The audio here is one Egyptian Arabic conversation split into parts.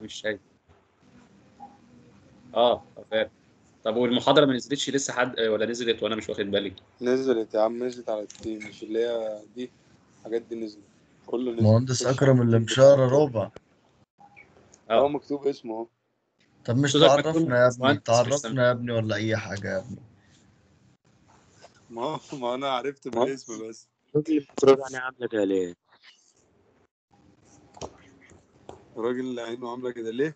مش شايف اه آه، فاهم طب والمحاضره ما نزلتش لسه حد ولا نزلت وانا مش واخد بالي نزلت يا عم نزلت على التيم مش اللي هي دي الحاجات دي نزلت كله نزل مهندس خش أكرم اللي مشارة ربع اهو اه مكتوب اسمه اهو طب مش صوتك تعرفنا مكتوب يا ابني مهندس مش تعرفنا سامع يا ابني ولا أي حاجة يا ابني ما هو ما انا عرفت بالاسم بس شوفي المفروض انا عامله كده ليه الراجل اللي عينه عامله كده ليه؟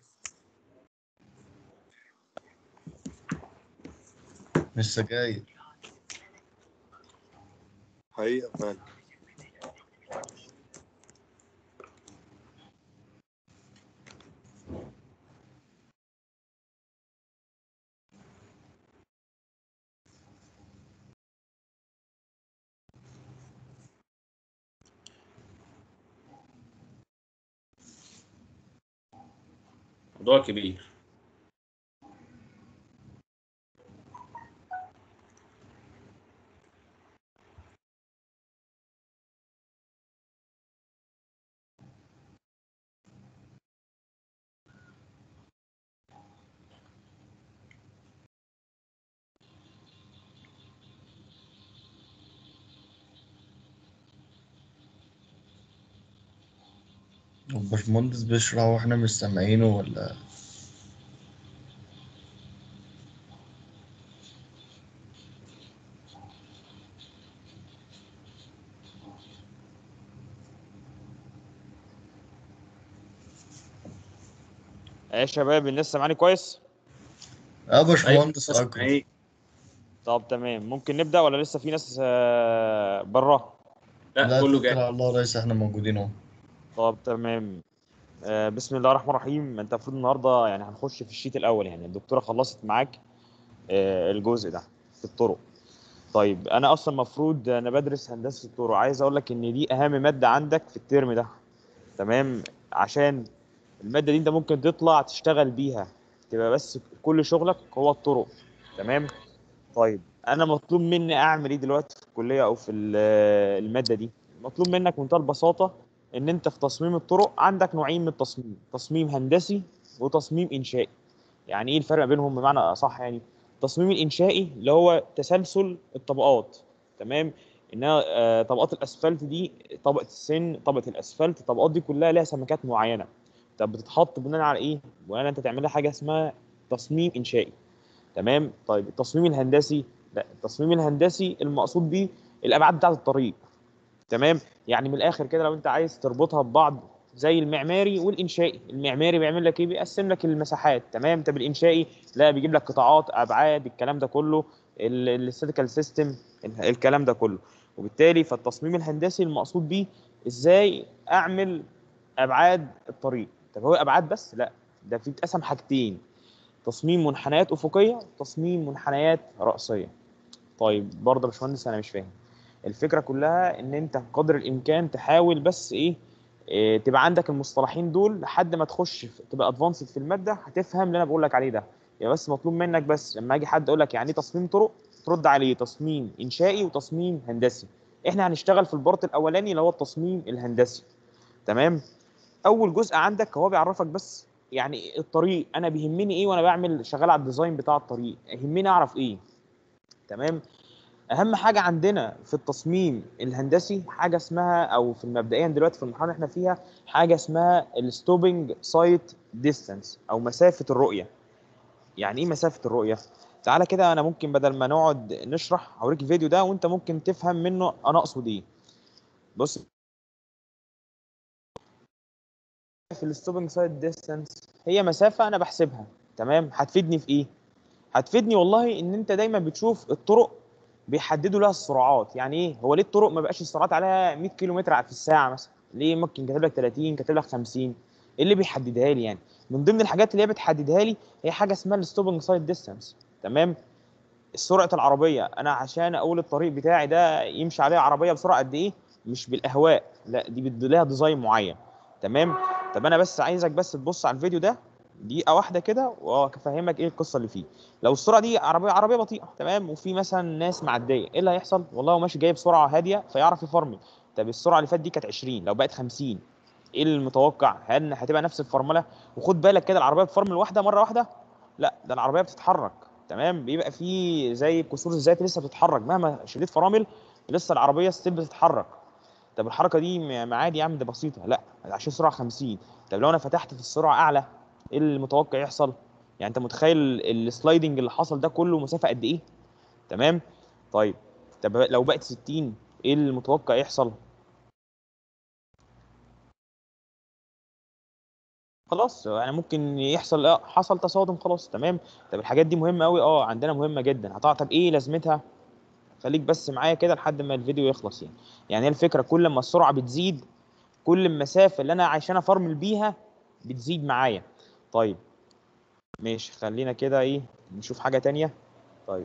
مش سجاير حقيقة فعلا موضوع كبير الباشمهندس بيشرح واحنا مش سامعينه ولا ايه يا شباب الناس سامعاني كويس اه ايوه باشمهندس اسمع أكرم ايه طب تمام ممكن نبدا ولا لسه في ناس آه، بره لا لا كله توكل جاي على الله يا ريس احنا موجودين اهو طب تمام آه، بسم الله الرحمن الرحيم انت المفروض النهارده يعني هنخش في الشيت الاول يعني الدكتوره خلصت معاك آه، الجزء ده في الطرق طيب انا اصلا المفروض انا بدرس هندسه الطرق عايز اقول لك ان دي اهم ماده عندك في الترم ده تمام عشان الماده دي انت ممكن تطلع تشتغل بيها تبقى بس كل شغلك هو الطرق تمام طيب انا مطلوب مني اعمل ايه دلوقتي في الكليه او في ال- الماده دي مطلوب منك بمنتهى البساطه ان انت في تصميم الطرق عندك نوعين من التصميم تصميم هندسي وتصميم انشائي يعني ايه الفرق بينهم بمعنى اصح يعني التصميم الانشائي اللي هو تسلسل الطبقات تمام انها آه، طبقات الاسفلت دي طبقه السن طبقه الاسفلت الطبقات دي كلها لها سمكات معينه طب بتتحط بناء على ايه بناء على انت تعملها حاجه اسمها تصميم انشائي تمام طيب التصميم الهندسي لا التصميم الهندسي المقصود بيه الابعاد بتاعه الطريق تمام يعني من الاخر كده لو انت عايز تربطها ببعض زي المعماري والانشائي المعماري بيعمل لك ايه بيقسم لك المساحات تمام طب الانشائي لا بيجيب لك قطاعات ابعاد الكلام ده كله الاستاتيكال سيستم الكلام ده كله وبالتالي فالتصميم الهندسي المقصود بيه ازاي اعمل ابعاد الطريق طب هو ابعاد بس لا ده في بيتقسم حاجتين تصميم منحنيات افقيه تصميم منحنيات راسيه طيب برضه يا باشمهندس انا مش فاهم الفكره كلها ان انت قدر الامكان تحاول بس ايه, إيه تبقى عندك المصطلحين دول لحد ما تخش في- تبقى ادفانسد في الماده هتفهم اللي انا بقول لك عليه ده يعني بس مطلوب منك بس لما اجي حد يقول لك يعني ايه تصميم طرق ترد عليه تصميم انشائي وتصميم هندسي احنا هنشتغل في البارت الاولاني اللي هو التصميم الهندسي تمام اول جزء عندك هو بيعرفك بس يعني الطريق انا بيهمني ايه وانا بعمل شغال على الديزاين بتاع الطريق يهمني اعرف ايه تمام اهم حاجه عندنا في التصميم الهندسي حاجه اسمها او في المبدئيا دلوقتي في المرحله اللي احنا فيها حاجه اسمها الستوبنج سايت ديستانس او مسافه الرؤيه يعني ايه مسافه الرؤيه تعالى كده انا ممكن بدل ما نقعد نشرح هوريك الفيديو ده وانت ممكن تفهم منه انا اقصد ايه بص في الستوبنج سايت ديستانس هي مسافه انا بحسبها تمام هتفيدني في ايه هتفيدني والله ان انت دايما بتشوف الطرق بيحددوا لها السرعات يعني ايه هو ليه الطرق ما بقاش السرعات عليها 100 كيلو متر في الساعه مثلا ليه ممكن كاتب لك 30 كاتب لك 50 ايه اللي بيحددها لي يعني من ضمن الحاجات اللي هي بتحددها لي هي حاجه اسمها الستوبنج سايد ديستانس تمام سرعه العربيه انا عشان اقول الطريق بتاعي ده يمشي عليه عربيه بسرعه قد ايه مش بالاهواء لا دي بد- لها ديزاين معين تمام طب انا بس عايزك بس تبص على الفيديو ده دقيقه واحده كده وافهمك ايه القصه اللي فيه لو السرعه دي عربيه عربيه بطيئه تمام وفي مثلا ناس معديه ايه اللي هيحصل والله هو ماشي جايب سرعه هاديه فيعرف يفرمل طب السرعه اللي فاتت دي كانت 20 لو بقت 50 ايه المتوقع هل هتبقى نفس الفورمولا وخد بالك كده العربيه بتفرمل واحده مره واحده لا ده العربيه بتتحرك تمام بيبقى في زي كسور الزيت لسه بتتحرك مهما شديت فرامل لسه العربيه ستيل بتتحرك طب الحركه دي م- عادي يا عم ده بسيطه لا عشان سرعه 50 طب لو انا فتحت في السرعه اعلى ايه المتوقع يحصل يعني انت متخيل السلايدنج اللي حصل ده كله مسافه قد ايه تمام طيب طب لو بقت 60 ايه المتوقع يحصل خلاص يعني ممكن يحصل اه حصل تصادم خلاص تمام طب الحاجات دي مهمه قوي اه عندنا مهمه جدا هتعرف طب ايه لازمتها خليك بس معايا كده لحد ما الفيديو يخلص يعني يعني هي الفكره كل ما السرعه بتزيد كل المسافه اللي انا عشان افرمل بيها بتزيد معايا طيب ماشي خلينا كده ايه نشوف حاجه تانية طيب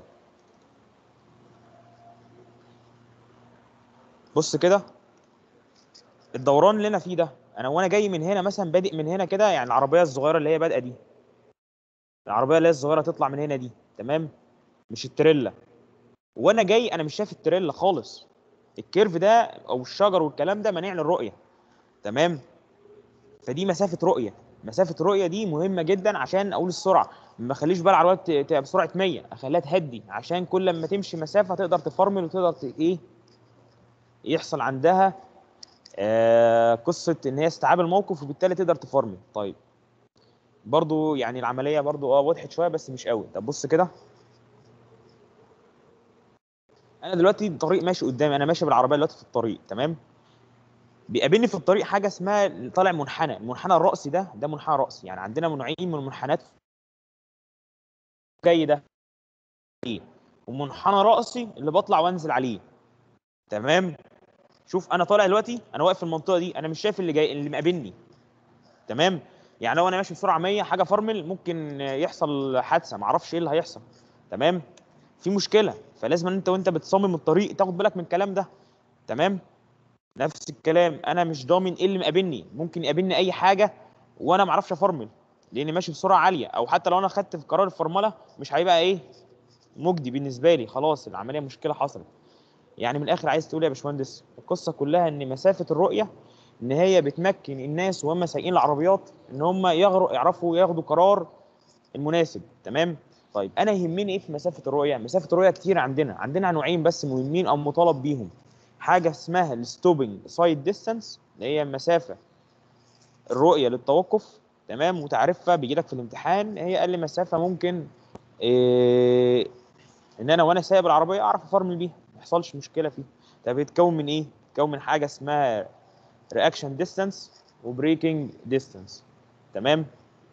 بص كده الدوران اللي انا فيه ده انا وانا جاي من هنا مثلا بادئ من هنا كده يعني العربيه الصغيره اللي هي بادئه دي العربيه اللي هي الصغيره تطلع من هنا دي تمام مش التريلا وانا جاي انا مش شايف التريلا خالص الكيرف ده او الشجر والكلام ده مانع للرؤيه تمام فدي مسافه رؤيه مسافه الرؤيه دي مهمه جدا عشان اقول السرعه ما اخليش بقى العربيه ت- تبقى بسرعه 100 اخليها تهدي عشان كل لما تمشي مسافه تقدر تفرمل وتقدر ت- ايه يحصل عندها آه قصه ان هي استيعاب الموقف وبالتالي تقدر تفرمل طيب برضو يعني العمليه برضو اه وضحت شويه بس مش قوي طب بص كده انا دلوقتي الطريق ماشي قدامي انا ماشي بالعربيه دلوقتي في الطريق تمام بيقابلني في الطريق حاجه اسمها طالع منحنى المنحنى الرأسي ده ده منحنى رأسي يعني عندنا نوعين من المنحنات جاي ده ايه ومنحنى رأسي اللي بطلع وانزل عليه تمام شوف انا طالع دلوقتي انا واقف في المنطقه دي انا مش شايف اللي جاي اللي مقابلني تمام يعني لو انا ماشي بسرعه 100 حاجه فرمل ممكن يحصل حادثه ما اعرفش ايه اللي هيحصل تمام في مشكله فلازم انت وانت بتصمم الطريق تاخد بالك من الكلام ده تمام نفس الكلام انا مش ضامن ايه اللي مقابلني ممكن يقابلني اي حاجه وانا ما اعرفش افرمل لاني ماشي بسرعه عاليه او حتى لو انا خدت في قرار الفرمله مش هيبقى ايه مجدي بالنسبه لي خلاص العمليه مشكله حصلت يعني من الاخر عايز تقول يا باشمهندس القصه كلها ان مسافه الرؤيه ان هي بتمكن الناس وهم سايقين العربيات ان هم يغروا يعرفوا ياخدوا قرار المناسب تمام طيب انا يهمني ايه في مسافه الرؤيه مسافه الرؤيه كتير عندنا عندنا نوعين بس مهمين او مطالب بيهم حاجه اسمها الستوبنج سايد ديستانس اللي هي مسافه الرؤيه للتوقف تمام وتعرفها بيجي لك في الامتحان هي اقل مسافه ممكن إيه ان انا وانا سايق العربيه اعرف افرمل بيها ما يحصلش مشكله فيه طب بيتكون من ايه بيتكون من حاجه اسمها رياكشن ديستانس وبريكنج ديستانس تمام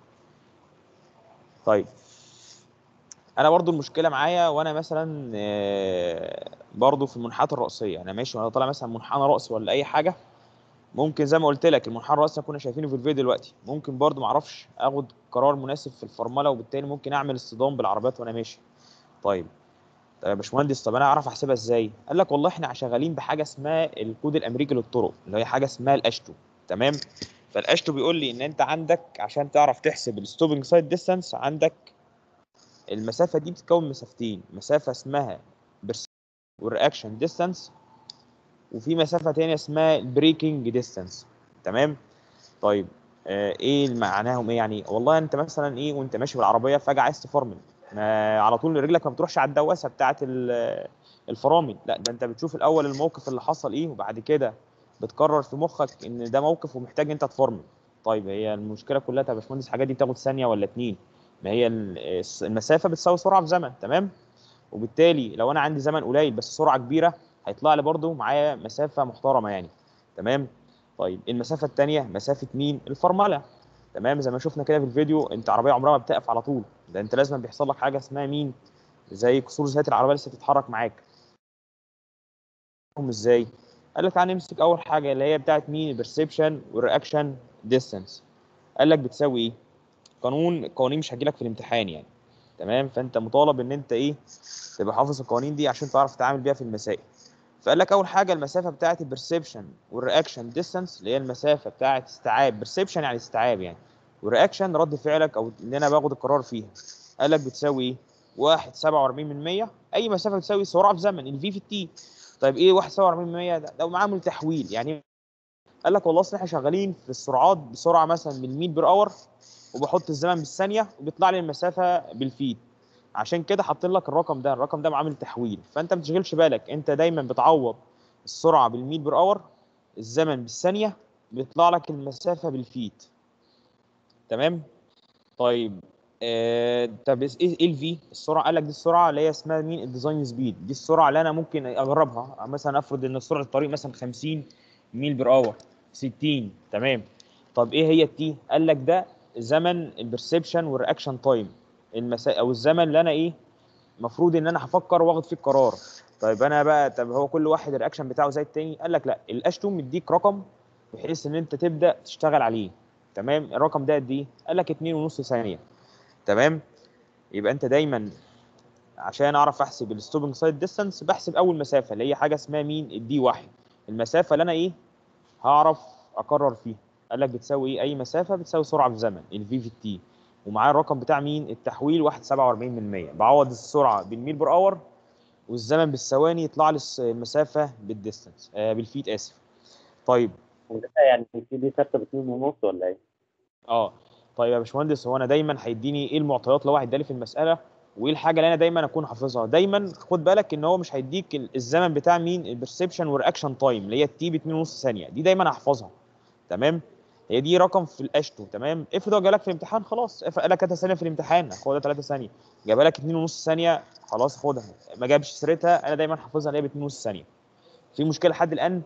طيب انا برضو المشكله معايا وانا مثلا آه، برضو في المنحنيات الرئيسيه انا ماشي وانا طالع مثلا منحنى راسي ولا اي حاجه ممكن زي ما قلت لك المنحنى الراسي كنا شايفينه في الفيديو دلوقتي ممكن برضو ما اعرفش اخد قرار مناسب في الفرمله وبالتالي ممكن اعمل اصطدام بالعربيات وانا ماشي طيب طب يا باشمهندس طب انا اعرف احسبها ازاي قال لك والله احنا شغالين بحاجه اسمها الكود الامريكي للطرق اللي هي حاجه اسمها الاشتو تمام فالاشتو بيقول لي ان انت عندك عشان تعرف تحسب الستوبنج سايد ديستانس عندك المسافه دي بتتكون من مسافتين مسافه اسمها والرياكشن ديستانس وفي مسافه تانية اسمها البريكنج ديستانس تمام طيب آه ايه معناهم ايه يعني والله انت مثلا ايه وانت ماشي بالعربيه فجاه عايز تفرمل ما على طول رجلك ما بتروحش على الدواسه بتاعه ال- الفرامل لا ده انت بتشوف الاول الموقف اللي حصل ايه وبعد كده بتقرر في مخك ان ده موقف ومحتاج انت تفرمل طيب هي المشكله كلها طب يا باشمهندس الحاجات دي بتاخد ثانيه ولا اتنين ما هي ال- المسافه بتساوي سرعه في زمن تمام وبالتالي لو انا عندي زمن قليل بس سرعه كبيره هيطلع لي برضو معايا مسافه محترمه يعني تمام طيب المسافه الثانيه مسافه مين الفرمله تمام زي ما شفنا كده في الفيديو انت عربيه عمرها ما بتقف على طول ده انت لازم بيحصل لك حاجه اسمها مين زي كسور ذات العربيه لسه بتتحرك معاك هم ازاي قال لك تعالى نمسك اول حاجه اللي هي بتاعت مين البرسبشن والرياكشن ديستانس قال لك بتساوي ايه قانون القوانين مش هتجيلك في الامتحان يعني تمام فانت مطالب ان انت ايه تبقى حافظ القوانين دي عشان تعرف تتعامل بيها في المسائل فقال لك اول حاجه المسافه بتاعه البرسبشن والرياكشن ديستانس اللي هي المسافه بتاعه استيعاب برسبشن يعني استيعاب يعني والرياكشن رد فعلك او اللي انا باخد القرار فيها قال لك بتساوي ايه 1 47 من 100 اي مسافه بتساوي سرعه في زمن الفي في التي طيب ايه 1 47 من 100 ده لو معامل تحويل يعني قال لك والله اصل احنا شغالين في السرعات بسرعه مثلا من 100 بير اور وبحط الزمن بالثانيه وبيطلع لي المسافه بالفيت عشان كده حاطين لك الرقم ده الرقم ده معامل تحويل فانت ما تشغلش بالك انت دايما بتعوض السرعه بال100 بير اور الزمن بالثانيه بيطلع لك المسافه بالفيت تمام طيب آه طب ايه ايه الفي السرعه قال لك دي السرعه اللي هي اسمها مين الديزاين سبيد دي السرعه اللي انا ممكن اجربها مثلا افرض ان سرعه الطريق مثلا 50 ميل بير اور 60 تمام طب ايه هي التي قال لك ده زمن البرسبشن والرياكشن تايم المسا... او الزمن اللي انا ايه المفروض ان انا هفكر واخد فيه القرار طيب انا بقى طب هو كل واحد الرياكشن بتاعه زي التاني قال لك لا الاشتو مديك رقم بحيث ان انت تبدا تشتغل عليه تمام الرقم ده قد ايه قال لك 2.5 ثانيه تمام يبقى انت دايما عشان اعرف احسب الستوبنج سايد ديستانس بحسب اول مسافه اللي هي حاجه اسمها مين الدي واحد المسافه اللي انا ايه هعرف اقرر فيها قال لك بتساوي ايه اي مسافه بتساوي سرعه في زمن الفي في تي ومعاه الرقم بتاع مين التحويل 1.47% بعوض السرعه بالميل بر اور والزمن بالثواني يطلع لي الس- المسافه بالديستانس آه بالفيت اسف طيب وده يعني في دي ثابته باتنين ونص ولا ايه؟ اه طيب يا باشمهندس هو انا دايما هيديني ايه المعطيات اللي هو هيدالي في المساله وايه الحاجه اللي انا دايما اكون حافظها دايما خد بالك ان هو مش هيديك ال- الزمن بتاع مين البرسبشن والرياكشن تايم اللي هي التي ب 2.5 ثانيه دي دايما هحفظها تمام هي دي رقم في الاشتو تمام افرض هو جالك في الامتحان خلاص افرض قال لك 3 ثانيه في الامتحان خدها 3 ثانيه جابها لك 2.5 ثانيه خلاص خدها ما جابش سيرتها انا دايما حافظها اللي هي ب 2.5 ثانيه في مشكله لحد الان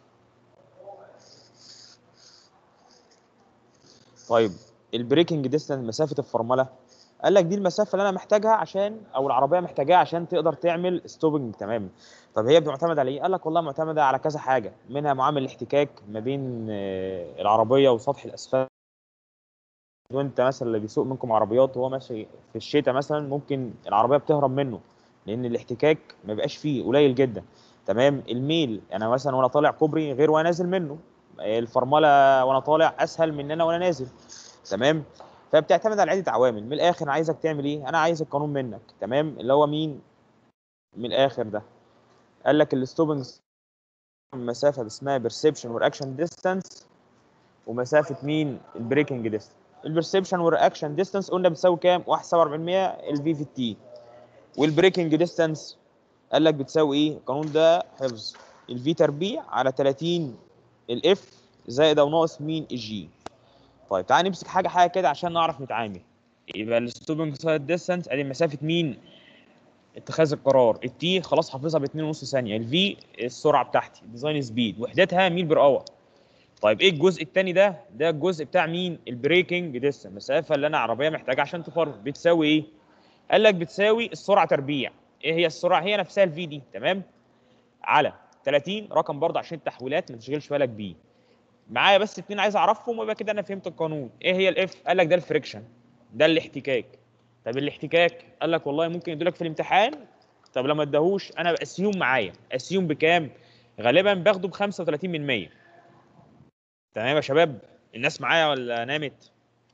طيب البريكنج ديستانس مسافه الفرمله قال لك دي المسافه اللي انا محتاجها عشان او العربيه محتاجاها عشان تقدر تعمل ستوبنج تمام طب هي معتمده على ايه قال لك والله معتمده على كذا حاجه منها معامل الاحتكاك ما بين آه، العربيه وسطح الاسفلت وانت مثلا اللي بيسوق منكم عربيات وهو ماشي في الشتاء مثلا ممكن العربيه بتهرب منه لان الاحتكاك ما بيبقاش فيه قليل جدا تمام الميل انا مثلا وانا طالع كوبري غير وانا نازل منه الفرمله وانا طالع اسهل من ان انا وانا نازل تمام فبتعتمد على عده عوامل من الاخر عايزك تعمل ايه انا عايز القانون منك تمام اللي هو مين من الاخر ده قال لك الستوبنج مسافه اسمها بيرسبشن والاكشن ديستانس ومسافه مين البريكنج ديستانس البرسبشن والرياكشن ديستانس قلنا بتساوي كام 1.47% الفي في تي والبريكنج ديستانس قال لك بتساوي ايه القانون ده حفظ الفي تربيع على 30 الاف زائد او ناقص مين الجي طيب تعال نمسك حاجه حاجه كده عشان نعرف نتعامل يبقى الستوبنج سايد ديستانس ادي مسافه مين اتخاذ القرار التي خلاص حافظها ب 2.5 ثانيه الفي السرعه بتاعتي ديزاين سبيد وحدتها ميل بير اور طيب ايه الجزء الثاني ده ده الجزء بتاع مين البريكنج ديستانس المسافه اللي انا عربيه محتاجها عشان تفرمل بتساوي ايه قال لك بتساوي السرعه تربيع ايه هي السرعه هي نفسها الفي دي تمام على 30 رقم برضه عشان التحويلات ما تشغلش بالك بيه معايا بس اتنين عايز اعرفهم ويبقى كده انا فهمت القانون ايه هي الاف قال لك ده الفريكشن ده الاحتكاك طب الاحتكاك قال لك والله ممكن يدولك في الامتحان طب لما اداهوش انا اسيوم معايا اسيوم بكام غالبا باخده ب 35 من 100 تمام يا شباب الناس معايا ولا نامت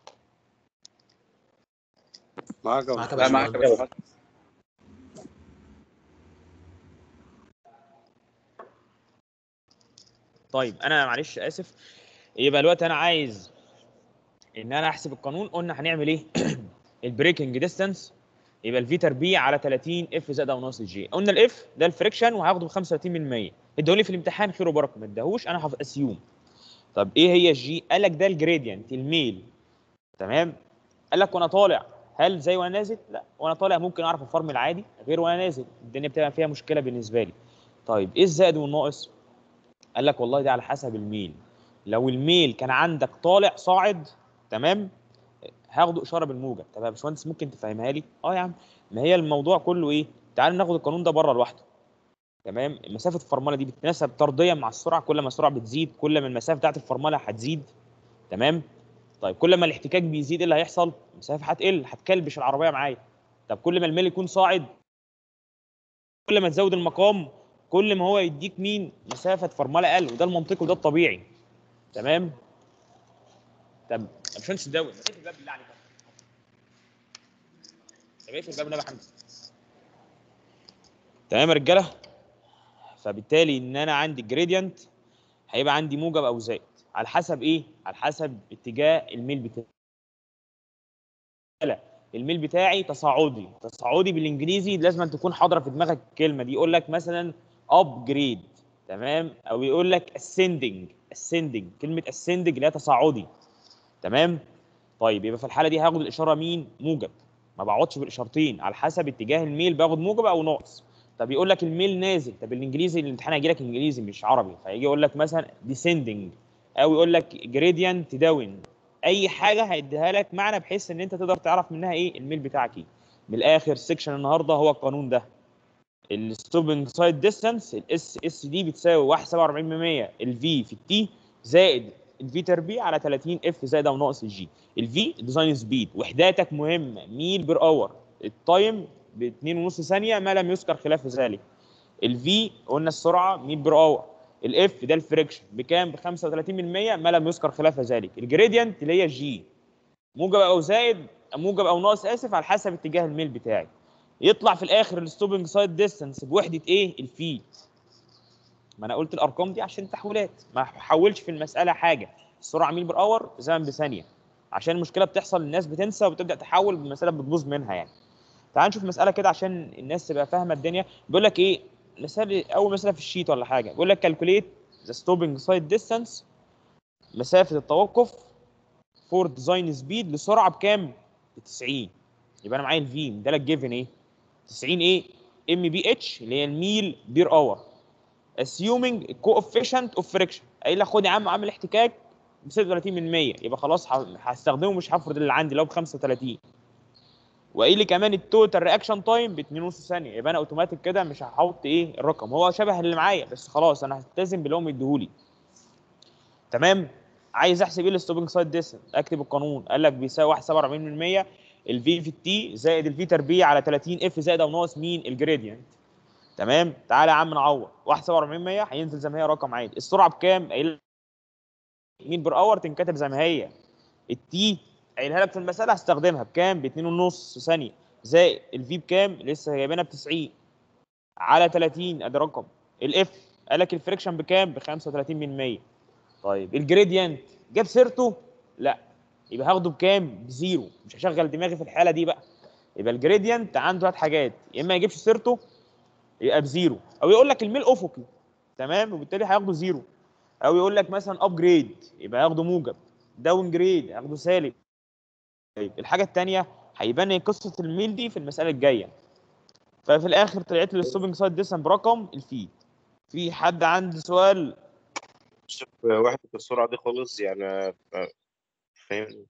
معاك يا معاك يا أبو- لا معاك يا باشمهندس طيب انا معلش اسف يبقى دلوقتي انا عايز ان انا احسب القانون قلنا هنعمل ايه البريكنج ديستانس يبقى الفي تربيع على 30 اف زائد او ناقص الجي قلنا الاف ده الفريكشن وهاخده ب 35 من 100 اداهولي في الامتحان خير وبركه ما اداهوش انا هاخد اسيوم طب ايه هي الجي قال لك ده الجريدينت الميل تمام قال لك وانا طالع هل زي وانا نازل لا وانا طالع ممكن اعرف افرمل عادي غير وانا نازل الدنيا بتبقى فيها مشكله بالنسبه لي طيب ايه الزائد والناقص قال لك والله دي على حسب الميل لو الميل كان عندك طالع صاعد تمام هاخده اشاره بالموجب طب يا باشمهندس ممكن تفهمها لي اه يا عم ما هي الموضوع كله ايه تعال ناخد القانون ده بره لوحده تمام مسافه الفرمله دي بتتناسب طرديا مع السرعه كل ما السرعه بتزيد كل ما المسافه بتاعت الفرمله هتزيد تمام طيب كل ما الاحتكاك بيزيد ايه اللي هيحصل المسافه هتقل هتكلبش العربيه معايا طب كل ما الميل يكون صاعد كل ما تزود المقام كل ما هو يديك مين مسافه فرمله اقل وده المنطقي وده الطبيعي تمام طب يا باشمهندس الدولي ما تقفل الباب بالله عليك طب اقفل الباب النبي يا حمزه تمام يا رجاله فبالتالي ان انا عندي الجريدينت هيبقى عندي موجب او زائد على حسب ايه على حسب اتجاه الميل بتاعي لا الميل بتاعي تصاعدي تصاعدي بالانجليزي لازم أن تكون حاضره في دماغك الكلمه دي يقول لك مثلا ابجريد تمام او يقول لك ascending ascending كلمه ascending اللي هي تصاعدي تمام طيب يبقى في الحاله دي هاخد الاشاره مين موجب ما بقعدش بالاشارتين على حسب اتجاه الميل باخد موجب او ناقص طب يقول لك الميل نازل طب الانجليزي الامتحان هيجي لك انجليزي مش عربي فيجي يقول لك مثلا descending او يقول لك gradient داون اي حاجه هيديها لك معنى بحيث ان انت تقدر تعرف منها ايه الميل بتاعك ايه من الاخر سيكشن النهارده هو القانون ده الستوبنج سايد ديستانس الاس اس دي بتساوي 1.47% الفي في التي زائد الفي تربيع على 30 اف زائد او ناقص الجي الفي ديزاين سبيد وحداتك مهمه ميل بير اور التايم ب 2.5 ثانيه ما لم يذكر خلاف ذلك الفي قلنا السرعه ميل بير اور الاف ده الفريكشن بكام ب 35% ما لم يذكر خلاف ذلك الجريدينت اللي هي جي موجب او زائد موجب او ناقص اسف على حسب اتجاه الميل بتاعي يطلع في الاخر الستوبنج سايد ديستانس بوحده ايه الفيت ما انا قلت الارقام دي عشان تحويلات ما حولش في المساله حاجه السرعه ميل بر اور زمن بثانيه عشان المشكله بتحصل الناس بتنسى وبتبدا تحول المساله بتبوظ منها يعني تعال نشوف مساله كده عشان الناس تبقى فاهمه الدنيا بيقول لك ايه مثال اول مساله في الشيت ولا حاجه بيقول لك كالكوليت ذا ستوبنج سايد ديستانس مسافه التوقف فور ديزاين سبيد لسرعه بكام؟ ب 90 يبقى انا معايا الفي ده لك جيفن ايه؟ 90 ايه؟ ام بي اتش اللي هي الميل بير اور assuming coefficient of friction قايل لك خد يا عم عامل احتكاك ب 36% يبقى خلاص ه- هستخدمه مش هفرض اللي عندي اللي هو ب 35 وقايل لي كمان التوتال رياكشن تايم ب 2.5 ثانيه يبقى انا اوتوماتيك كده مش هحط ايه الرقم هو شبه اللي معايا بس خلاص انا هلتزم باللي هو مديهولي تمام عايز احسب ايه الستوبنج سايد ديستنس اكتب القانون قال لك بيساوي 1.47% الفي في التي زائد الفي تربيع على 30 اف زائد او ناقص مين الجريدينت تمام تعالى يا عم نعوض 1.47% هينزل زي ما هي رقم عادي السرعه بكام قايل لك مين بر اور تنكتب زي ما هي التي قايلها لك في المساله هستخدمها بكام ب 2.5 ثانيه زائد الفي بكام لسه جايبينها ب 90 على 30 ادي رقم الاف قال لك الفريكشن بكام ب 35% طيب الجريدينت جاب سيرته لا يبقى هاخده بكام بزيرو مش هشغل دماغي في الحاله دي بقى يبقى الجريدينت عنده ثلاث حاجات يا اما ما يجيبش سيرته يبقى بزيرو او يقول لك الميل افقي تمام وبالتالي هياخده زيرو او يقول لك مثلا ابجريد يبقى هياخده موجب داون جريد هياخده سالب طيب الحاجه الثانيه هيبان إيه قصه الميل دي في المساله الجايه ففي الاخر طلعت لي الستوبنج سايد ديسن برقم الفيد في حد عنده سؤال شوف وحدة السرعة دي خالص يعني آه، فاهم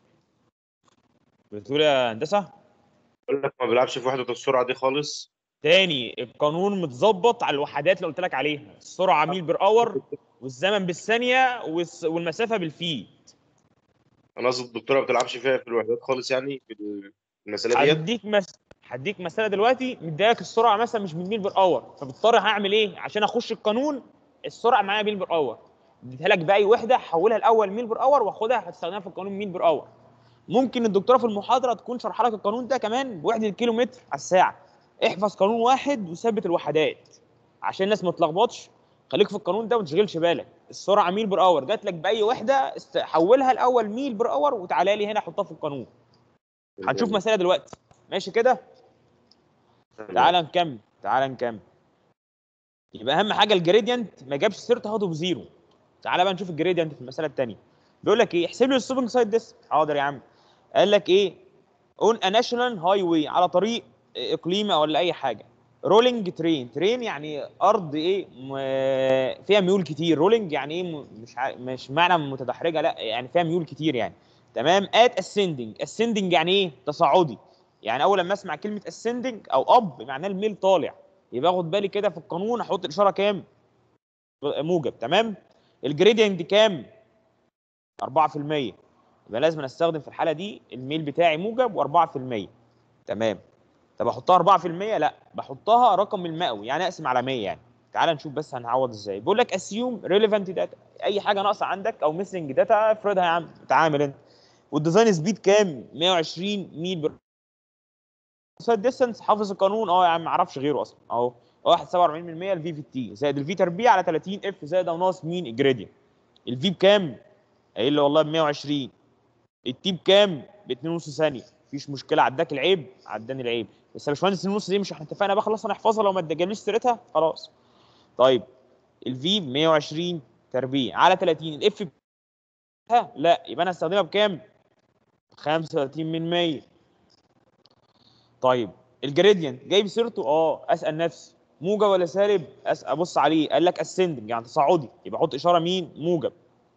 بتقول يا هندسه بقول لك ما بيلعبش في وحدة السرعة دي خالص تاني القانون متظبط على الوحدات اللي قلت لك عليها السرعه ميل بير اور والزمن بالثانيه والس- والمسافه بالفيت انا قصدي الدكتورة ما بتلعبش فيها في الوحدات خالص يعني في المسألة ديت هديك مس... هديك مساله دلوقتي مديك السرعه مثلا مش بالميل بير اور فبضطر هعمل ايه عشان اخش القانون السرعه معايا ميل بير اور اديتها لك باي وحده حولها الاول ميل بير اور واخدها هتستخدمها في القانون ميل بير اور ممكن الدكتوره في المحاضره تكون شرح لك القانون ده كمان بوحده كيلومتر على الساعه احفظ قانون واحد وثبت الوحدات عشان الناس ما تلخبطش خليك في القانون ده وما تشغلش بالك السرعه ميل بير اور جات لك باي وحده است... حولها الاول ميل بير اور وتعالى لي هنا حطها في القانون هنشوف مساله دلوقتي ماشي كده تعال نكمل تعال نكمل يبقى اهم حاجه الجريدينت ما جابش سيرته هاخده بزيرو تعال بقى نشوف الجريدينت في المساله الثانيه بيقول لك ايه احسب لي الستوبنج سايد ديس حاضر يا عم قال لك ايه اون ا ناشونال هاي واي على طريق اقليمي ولا اي حاجه رولينج ترين ترين يعني ارض ايه م... فيها ميول كتير رولينج يعني ايه م... مش ع... مش معنى متدحرجه لا يعني فيها ميول كتير يعني تمام ات اسندنج اسندنج يعني ايه تصاعدي يعني اول لما اسمع كلمه اسندنج او اب معناه الميل طالع يبقى اخد بالي كده في القانون احط الاشاره كام موجب تمام الجريدينت كام 4% يبقى لازم استخدم في الحاله دي الميل بتاعي موجب و4% تمام طب احطها 4% لا بحطها رقم المئوي يعني اقسم على 100 يعني تعال نشوف بس هنعوض ازاي بيقول لك اسيوم ريليفنت داتا اي حاجه ناقصه عندك او ميسنج داتا افرضها يا عم تعامل انت والديزاين سبيد كام 120 ميل بر سايد ديستانس حافظ القانون اه يا عم ما اعرفش غيره اصلا اهو 1.47% الفي في التي زائد الفي تربيع على 30 اف زائد او ناقص مين الجريدينت الفي بكام؟ قايل له والله ب 120 التي بكام؟ ب 2.5 ثانيه مفيش مشكله عداك العيب عداني العيب بس يا باشمهندس النص دي مش احنا اتفقنا بقى خلاص هنحفظها لو ما اتجابليش سيرتها خلاص طيب الفي ب 120 تربيع على 30 الاف ها لا يبقى انا هستخدمها بكام؟ 35 من 100 طيب الجريدينت جايب سيرته اه اسال نفسي موجب ولا سالب أس... ابص عليه قال لك اسندنج يعني تصاعدي يبقى احط اشاره مين موجب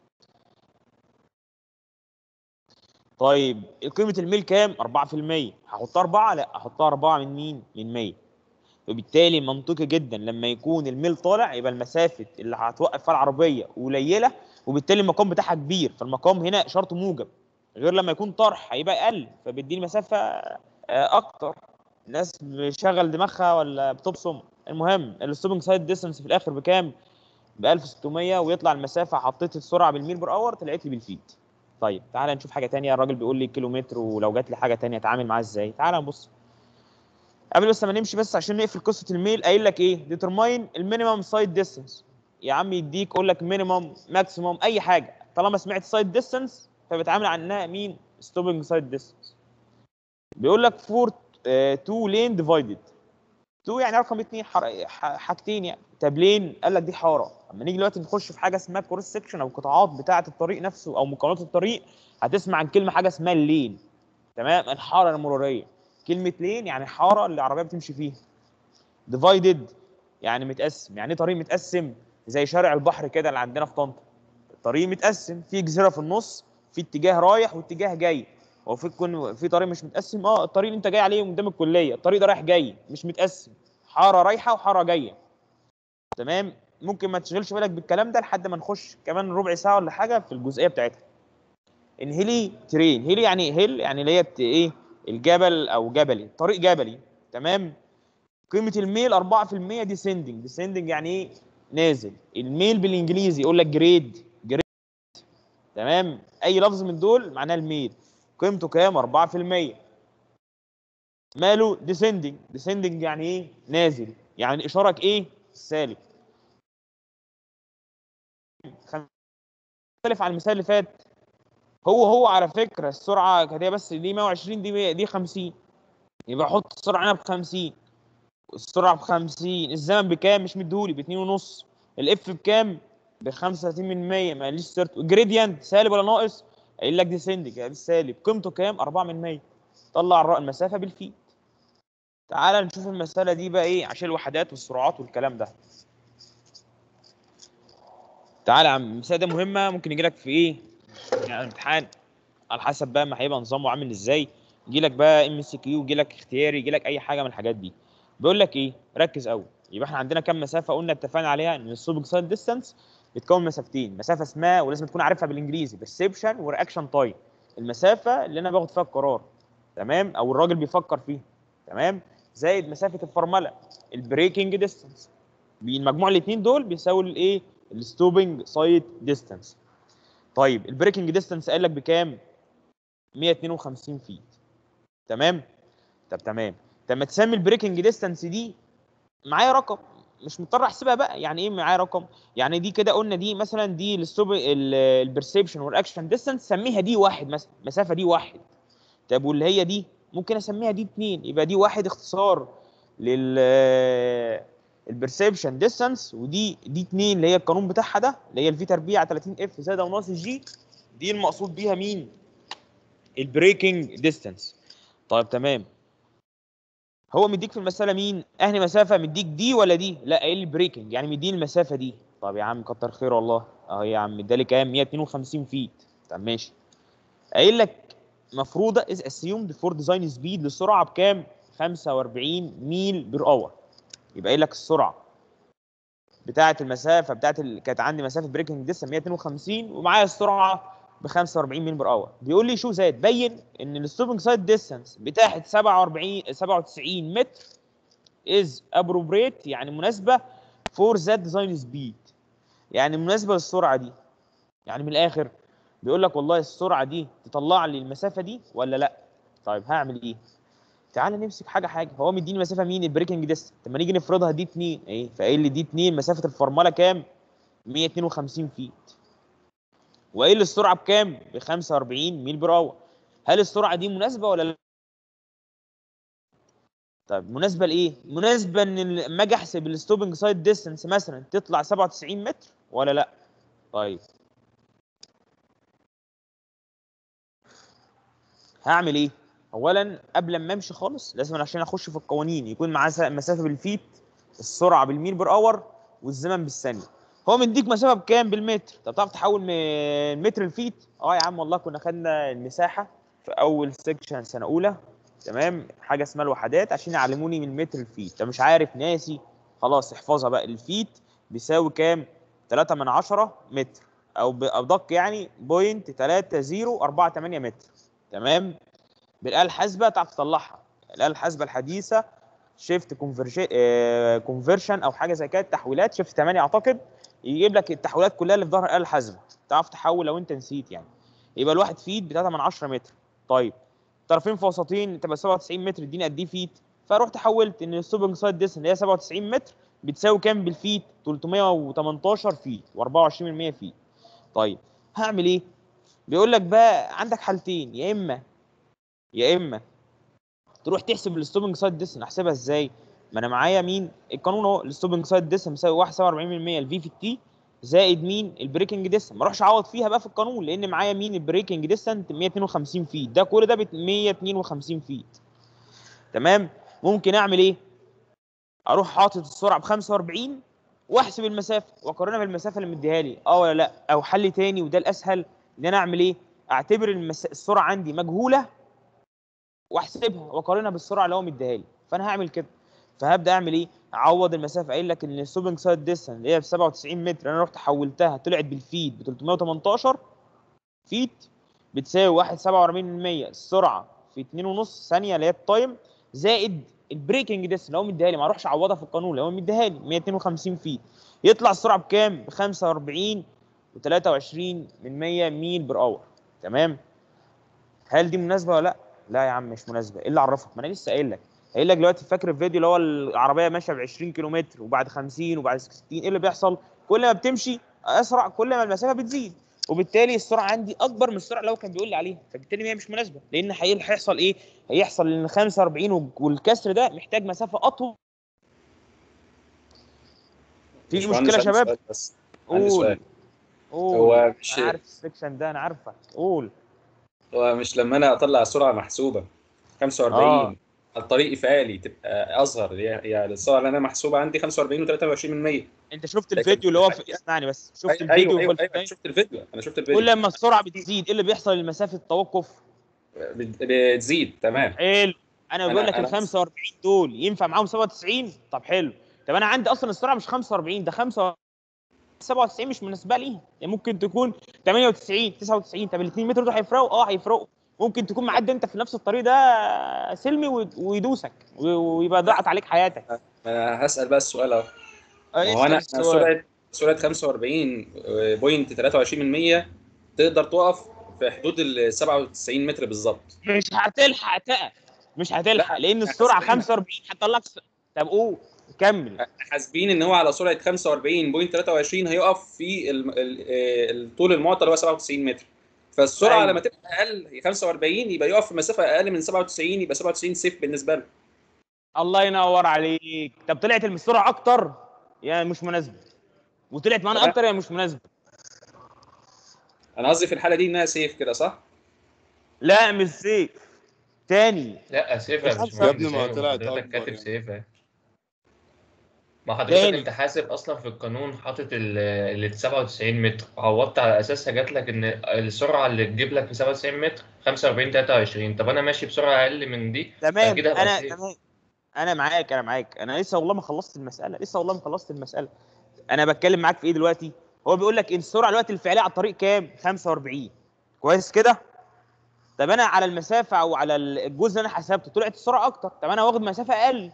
طيب قيمه الميل كام 4% هحطها 4 لا احطها 4 من مين من 100 وبالتالي منطقي جدا لما يكون الميل طالع يبقى المسافه اللي هتوقف فيها العربيه قليله وبالتالي المقام بتاعها كبير فالمقام هنا اشارته موجب غير لما يكون طرح هيبقى اقل فبيديني مسافه آه، اكتر الناس بتشغل دماغها ولا بتبصم المهم الستوبنج سايد ديستنس في الاخر بكام ب 1600 ويطلع المسافه حطيت السرعه بالميل بر اور طلعت لي بالفيت طيب تعالى نشوف حاجه تانية الراجل بيقول لي كيلومتر ولو جات لي حاجه تانية اتعامل معاها ازاي تعالى نبص قبل بس ما نمشي بس عشان نقفل قصه الميل قايل لك ايه ديترماين المينيمم سايد ديستنس يا عم يديك يقول لك مينيمم ماكسيمم اي حاجه طالما سمعت سايد ديستنس فبتعامل عنها مين ستوبنج سايد ديستنس بيقول لك فور تو لين ديفايدد تو يعني رقم اثنين حر... ح- حاجتين يعني طب لين قال لك دي حاره اما نيجي دلوقتي نخش في حاجه اسمها كروس سكشن او قطاعات بتاعه الطريق نفسه او مكونات الطريق هتسمع عن كلمه حاجه اسمها اللين تمام الحاره المروريه كلمه لين يعني حاره اللي العربيه بتمشي فيها ديفايدد يعني متقسم يعني ايه طريق متقسم زي شارع البحر كده اللي عندنا في طنطا الطريق متقسم في جزيره في النص في اتجاه رايح واتجاه جاي هو في كون في طريق مش متقسم اه الطريق اللي انت جاي عليه من قدام الكليه الطريق ده رايح جاي مش متقسم حاره رايحه وحاره جايه تمام ممكن ما تشغلش بالك بالكلام ده لحد ما نخش كمان ربع ساعه ولا حاجه في الجزئيه بتاعتها انهيلي ترين هيلي يعني هيل يعني اللي هي بت- ايه الجبل او جبلي طريق جبلي تمام قيمه الميل 4% ديسندنج ديسندنج يعني ايه نازل الميل بالانجليزي يقول لك جريد جريد تمام اي لفظ من دول معناه الميل قيمته كام 4% ماله ديسندنج ديسندنج يعني ايه نازل يعني اشارك ايه سالب مختلف عن المثال اللي فات هو هو على فكره السرعه كانت هي بس دي 120 دي 100 دي 50 يبقى احط السرعه هنا ب 50 السرعه ب 50 الزمن بكام مش مديهولي ب 2 ونص الاف بكام ب 35 من 100 ما قاليش سيرته الجريدينت سالب ولا ناقص قايل لك ديسندنج يعني بالسالب قيمته كام 4 من 100 طلع الر- المسافه بالفيت تعال نشوف المساله دي بقى ايه عشان الوحدات والسرعات والكلام ده تعال يا عم المساله دي مهمه ممكن يجي لك في ايه يعني امتحان على حسب بقى ما هيبقى نظامه عامل ازاي يجي لك بقى ام سي كيو يجي لك اختياري يجي لك اي حاجه من الحاجات دي بيقول لك ايه ركز قوي يبقى احنا عندنا كام مسافه قلنا اتفقنا عليها ان السوبك سايد ديستانس بتكون مسافتين مسافه اسمها ولازم تكون عارفها بالانجليزي برسبشن ورياكشن تايم المسافه اللي انا باخد فيها القرار تمام او الراجل بيفكر فيها تمام زائد مسافه الفرمله البريكنج ديستانس المجموع الاثنين دول بيساوي الايه الستوبنج سايد ديستانس طيب البريكنج ديستانس قال لك بكام 152 فيت تمام طب تمام طب ما تسمي البريكنج ديستانس دي معايا رقم مش مضطر احسبها بقى يعني ايه معايا رقم يعني دي كده قلنا دي مثلا دي الستوب البرسبشن والاكشن ديستانس سميها دي واحد مثلا مسافه دي واحد طب واللي هي دي ممكن اسميها دي اتنين يبقى دي واحد اختصار لل البرسبشن ديستانس ودي دي اتنين اللي هي القانون بتاعها ده اللي هي الفي تربيع 30 اف زائد او ناقص الجي دي المقصود بيها مين؟ البريكنج ديستانس طيب تمام هو مديك في المساله مين؟ اهني مسافه مديك دي ولا دي؟ لا قايل لي بريكنج يعني مديني المسافه دي طب يا عم كتر خير والله اهو يا عم ادالي كام؟ 152 فيت طب ماشي قايل لك مفروضه از اسيومد فور ديزاين سبيد للسرعه بكام؟ 45 ميل بير اور يبقى قايل لك السرعه بتاعه المسافه بتاعه ال... كانت عندي مسافه بريكنج ديستنس 152 ومعايا السرعه ب 45 ميل بر اور بيقول لي شو زاد بين ان الستوبنج سايد ديستانس بتاعه 47 97 متر از ابروبريت يعني مناسبه فور ذات ديزاين سبيد يعني مناسبه للسرعه دي يعني من الاخر بيقول لك والله السرعه دي تطلع لي المسافه دي ولا لا طيب هعمل ايه تعال نمسك حاجه حاجه هو مديني مسافه مين البريكنج ديستنس لما نيجي نفرضها دي 2 ايه فقايل لي دي 2 مسافه الفرمله كام 152 فيت وقايل لي السرعه بكام ب 45 ميل بر اور هل السرعه دي مناسبه ولا لا طيب مناسبه لايه مناسبه ان لما اجي احسب الستوبنج سايد ديستنس مثلا تطلع 97 متر ولا لا طيب هعمل ايه اولا قبل ما امشي خالص لازم عشان اخش في القوانين يكون معاه س- مسافه بالفيت السرعه بالميل بر اور والزمن بالثانيه هو مديك مسافه بكام بالمتر طب تعرف تحول من متر لفيت اه يا عم والله كنا خدنا المساحه في اول سيكشن سنه اولى تمام حاجه اسمها الوحدات عشان يعلموني من متر لفيت طب مش عارف ناسي خلاص احفظها بقى الفيت بيساوي كام 3 من 10 متر او بادق يعني بوينت 3048 متر تمام بالاله الحاسبه تعرف تطلعها الاله الحاسبه الحديثه شيفت كونفرشن او حاجه زي كده تحويلات شيفت 8 اعتقد يجيب لك التحويلات كلها اللي في ظهر الاله الحاسبه تعرف تحول لو انت نسيت يعني يبقى الواحد فيت ب 3 من 10 متر طيب طرفين في وسطين تبقى 97 متر اديني قد ايه فيت فرحت حولت ان السوبنج سايد ديس اللي هي 97 متر بتساوي كام بالفيت 318 فيت و24% فيت طيب هعمل ايه بيقول لك بقى عندك حالتين يا اما يا اما تروح تحسب الستوبنج سايد ديس احسبها ازاي ما انا معايا مين القانون اهو الستوبنج سايد ديس مساوي 1.47% الفي في التي زائد مين البريكنج ديستنس ما اروحش اعوض فيها بقى في القانون لان معايا مين البريكنج ديستنس 152 فيت ده كل ده ب 152 فيت تمام ممكن اعمل ايه اروح حاطط السرعه ب 45 واحسب المسافه واقارنها بالمسافه اللي مديها لي اه ولا لا او حل تاني وده الاسهل ان انا اعمل ايه اعتبر المس... السرعه عندي مجهوله واحسبها واقارنها بالسرعه اللي هو مديها لي فانا هعمل كده فهبدا اعمل ايه اعوض المسافه قايل لك ان السوبنج سايد ديستنس اللي هي ب 97 متر انا رحت حولتها طلعت بالفيت ب 318 فيت بتساوي 1.47% السرعه في 2.5 ثانيه اللي هي التايم زائد البريكنج ديستنس اللي هو مديها لي ما اروحش اعوضها في القانون اللي هو مديها لي 152 فيت يطلع السرعه بكام؟ ب 45 و23 من 100 ميل بر اور تمام هل دي مناسبه ولا لا؟ لا يا عم مش مناسبه ايه اللي عرفك؟ ما انا لسه قايل لك قايل لك دلوقتي فاكر الفيديو اللي هو العربيه ماشيه ب 20 كيلومتر وبعد 50 وبعد 60 ايه اللي بيحصل؟ كل ما بتمشي اسرع كل ما المسافه بتزيد وبالتالي السرعه عندي اكبر من السرعه اللي هو كان بيقول لي عليها فبالتالي هي مش مناسبه لان هي- هيحصل ايه؟ هيحصل ان 45 وال- والكسر ده محتاج مسافه اطول في باشمهندس، مشكله يا عندي شباب؟ سؤال بس عندي قول سؤال قول هو مش انا عارف السكشن ده انا عارفك قول هو مش لما انا اطلع سرعه محسوبه 45 آه. الطريق افعالي تبقى اصغر هي هي السرعه اللي انا محسوبه عندي 45 و23% انت شفت لكن- الفيديو اللي هو في... اسمعني بس شفت ايوه الفيديو ايوه, في أيوة, البداية؟ أيوة شفت الفيديو انا شفت الفيديو كل لما السرعه بتزيد ايه اللي بيحصل لمسافه التوقف؟ بت- بتزيد تمام حلو انا بقول أنا- لك ال أنا- 45 دول ينفع معاهم 97 طب حلو طب انا عندي اصلا السرعه مش 45 ده 5 97 مش مناسبه ليها يعني ممكن تكون 98 99 طب الاثنين متر دول هيفرقوا اه هيفرقوا ممكن تكون معدي انت في نفس الطريق ده سلمي و- ويدوسك و- ويبقى ضاعت عليك حياتك انا هسال بقى السؤال اهو آه، ما هو اسأل انا السؤال. سرعه سرعه 45.23% تقدر تقف في حدود ال 97 متر بالظبط مش هتلحق تقف مش هتلحق لا، لان إحنا السرعه حاسبينها. 45 هتطلعك س- طب قول كمل حاسبين ان هو على سرعه 45.23 هيقف في ال- ال- آه، الطول المعطى اللي هو 97 متر فالسرعه أيوة. لما تبقى اقل هي 45 يبقى يقف في مسافه اقل من 97 يبقى 97 سيف بالنسبه له الله ينور عليك طب طلعت السرعه اكتر يعني مش مناسبه وطلعت معانا تمام. اكتر يعني مش مناسبه انا قصدي في الحاله دي انها سيف كده صح؟ لا مش سيف تاني لا سيفا يا مش ابني مهندس ما أيوة، طلعت حضرتك أكبر كاتب يعني. سيفا ما حضرتك تاني. انت حاسب اصلا في القانون حاطط ال ال 97 متر عوضت على اساسها جات لك ان السرعه اللي تجيب لك في 97 متر 45 23 طب انا ماشي بسرعه اقل من دي تمام أكيد هبقى انا سيف. تمام انا معاك انا معاك انا لسه والله ما خلصت المساله لسه والله ما خلصت المساله انا بتكلم معاك في ايه دلوقتي هو بيقول لك ان السرعه الوقت الفعليه على الطريق كام 45 كويس كده طب انا على المسافه او على الجزء اللي انا حسبته طلعت السرعه اكتر طب انا واخد مسافه اقل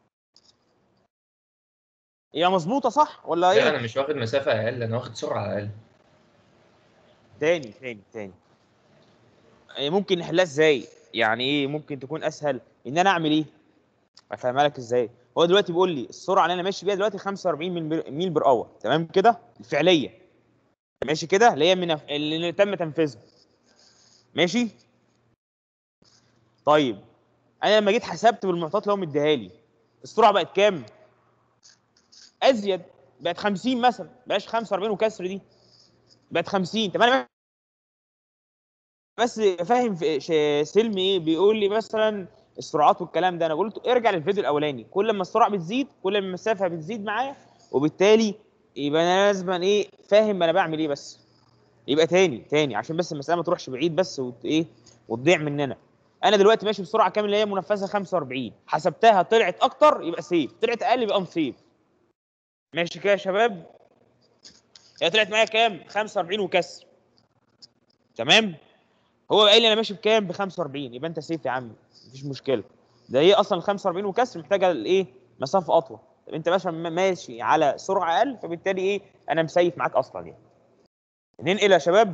هي مظبوطه صح ولا لا ايه انا مش واخد مسافه اقل انا واخد سرعه اقل تاني تاني تاني إيه ممكن نحلها ازاي يعني ايه ممكن تكون اسهل ان انا اعمل ايه افهمها لك ازاي هو دلوقتي بيقول لي السرعه اللي انا ماشي بيها دلوقتي 45 ميل بر- ميل بر اور تمام كده الفعليه ماشي كده اللي هي من اللي تم تنفيذها ماشي طيب انا لما جيت حسبت بالمعطيات اللي هو مديها لي السرعه بقت كام ازيد بقت 50 مثلا بقاش 45 وكسر دي بقت 50 طب انا بس فاهم في ش- سلمي ايه بيقول لي مثلا السرعات والكلام ده انا قلت ارجع للفيديو الاولاني كل ما السرعه بتزيد كل ما المسافه بتزيد معايا وبالتالي يبقى انا لازم ايه فاهم انا بعمل ايه بس يبقى تاني تاني عشان بس المساله ما تروحش بعيد بس وت ايه وتضيع مننا انا دلوقتي ماشي بسرعه كام اللي هي منفذه 45 حسبتها طلعت اكتر يبقى سيف طلعت اقل يبقى سيف ماشي كده يا شباب هي طلعت معايا كام 45 وكسر تمام هو قايل لي انا ماشي بكام ب 45 يبقى انت سيف يا عم مفيش مشكله ده هي اصلا ال 45 وكسر محتاجه الايه مسافه اطول طب انت مثلا ماشي على سرعه اقل فبالتالي ايه انا مسيف معاك اصلا يعني ننقل يا شباب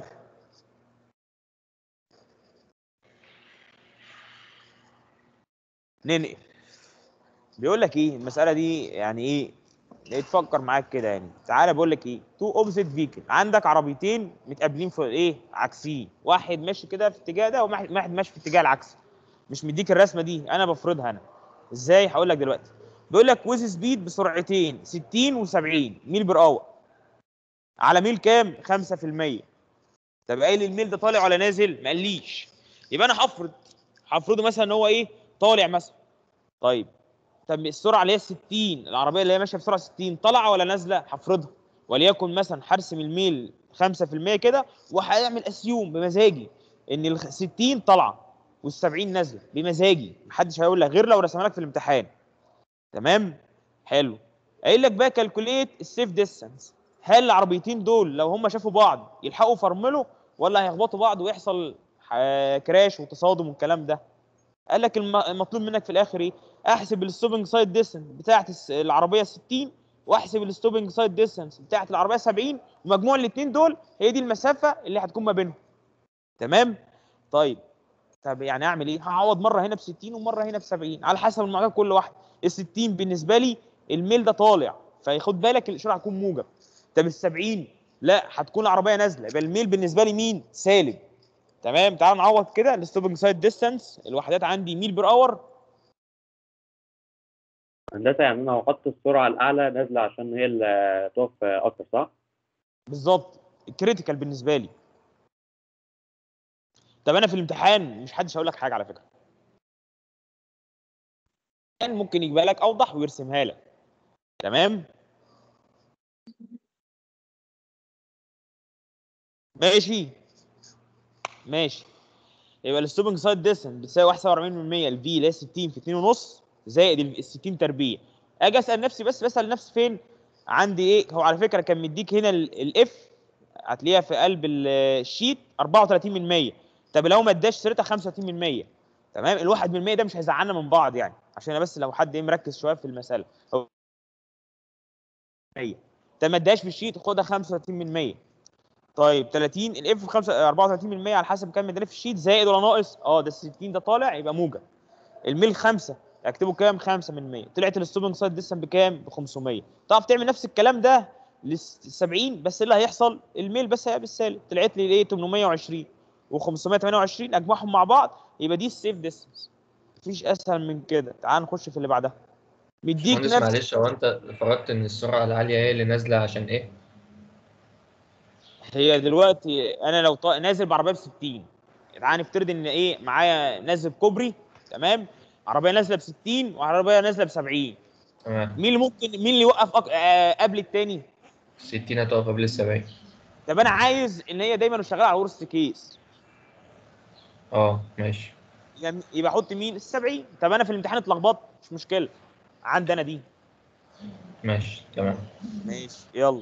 ننقل بيقول لك ايه المساله دي يعني ايه تفكر معاك كده يعني تعالى بقول لك ايه تو اوبزيت فيكل عندك عربيتين متقابلين في ايه عكسيين واحد ماشي كده في اتجاه ده وواحد واحد ماشي في اتجاه العكس مش مديك الرسمه دي انا بفرضها انا ازاي هقول لك دلوقتي بيقول لك ويز سبيد بسرعتين 60 و70 ميل بر اور على ميل كام 5% طب قايل الميل ده طالع ولا نازل ما قاليش يبقى انا هفرض هفرضه مثلا ان هو ايه طالع مثلا طيب طب السرعه اللي هي 60 العربيه اللي هي ماشيه بسرعه 60 طالعه ولا نازله هفرضها وليكن مثلا هرسم الميل 5% كده وهيعمل اسيوم بمزاجي ان ال 60 طالعه وال 70 نازله بمزاجي محدش هيقول لك غير لو رسمها لك في الامتحان تمام حلو قايل لك بقى كالكوليت السيف ديستانس هل العربيتين دول لو هم شافوا بعض يلحقوا يفرملوا ولا هيخبطوا بعض ويحصل ح- كراش وتصادم والكلام ده قال لك الم- المطلوب منك في الاخر ايه احسب الستوبنج سايد ديستنس بتاعه الس- العربيه 60 واحسب الستوبنج سايد ديستنس بتاعه العربيه 70 ومجموع الاثنين دول هي دي المسافه اللي هتكون ما بينهم تمام طيب طب يعني اعمل ايه هعوض مره هنا ب 60 ومره هنا ب 70 على حسب المعطيات كل واحد ال 60 بالنسبه لي الميل ده طالع فياخد بالك الاشاره هتكون موجب طب ال 70 لا هتكون العربيه نازله يبقى الميل بالنسبه لي مين سالب تمام تعال نعوض كده الستوبنج سايد ديستانس الوحدات عندي ميل بير اور هندسه يعني انا لو حط السرعه الاعلى نازله عشان هي اللي تقف اكتر صح؟ بالظبط الكريتيكال بالنسبه لي طب انا في الامتحان مش حدش هقول لك حاجه على فكره كان ممكن يجيبها لك اوضح ويرسمها لك تمام ماشي ماشي يبقى الستوبنج سايد ديستنس بتساوي 41% الفي اللي هي 60 في 2 ونص زائد ال 60 تربيع اجي اسال نفسي بس بسال نفسي فين عندي ايه هو على فكره كان مديك هنا الاف هتلاقيها في قلب ال- الشيت 34% طب لو ما اداش سيرتها 35% تمام الواحد من المية ده مش هيزعلنا من بعض يعني عشان بس لو حد ايه مركز شويه في المساله هو 100 طب ما اداش في الشيت خدها 35% طيب 30 الاف 5 34% على حسب كام مدري في الشيت زائد ولا ناقص اه ده ال 60 ده طالع يبقى موجب الميل 5 اكتبه كام 5 من 100 طلعت الستوبنج سايد ديستنس بكام ب 500 تعرف تعمل نفس الكلام ده لل 70 بس اللي هيحصل الميل بس هيبقى بالسالب طلعت لي ايه 820 و528 اجمعهم مع بعض يبقى دي السيف ديستنس مفيش اسهل من كده تعال نخش في اللي بعدها مديك مهندس نفس معلش هو انت فرضت ان السرعه العاليه هي اللي نازله عشان ايه؟ هي دلوقتي انا لو طا... نازل بعربيه ب 60 تعال نفترض ان ايه معايا نازل كوبري تمام عربيه نازله ب 60 وعربيه نازله ب 70 تمام مين اللي ممكن مين اللي يوقف أك... آه قبل التاني 60 هتقف قبل ال 70 طب انا عايز ان هي دايما شغاله على ورست كيس اه ماشي يعني يبقى احط مين ال 70 طب انا في الامتحان اتلخبطت مش مشكله عندي انا دي ماشي تمام ماشي يلا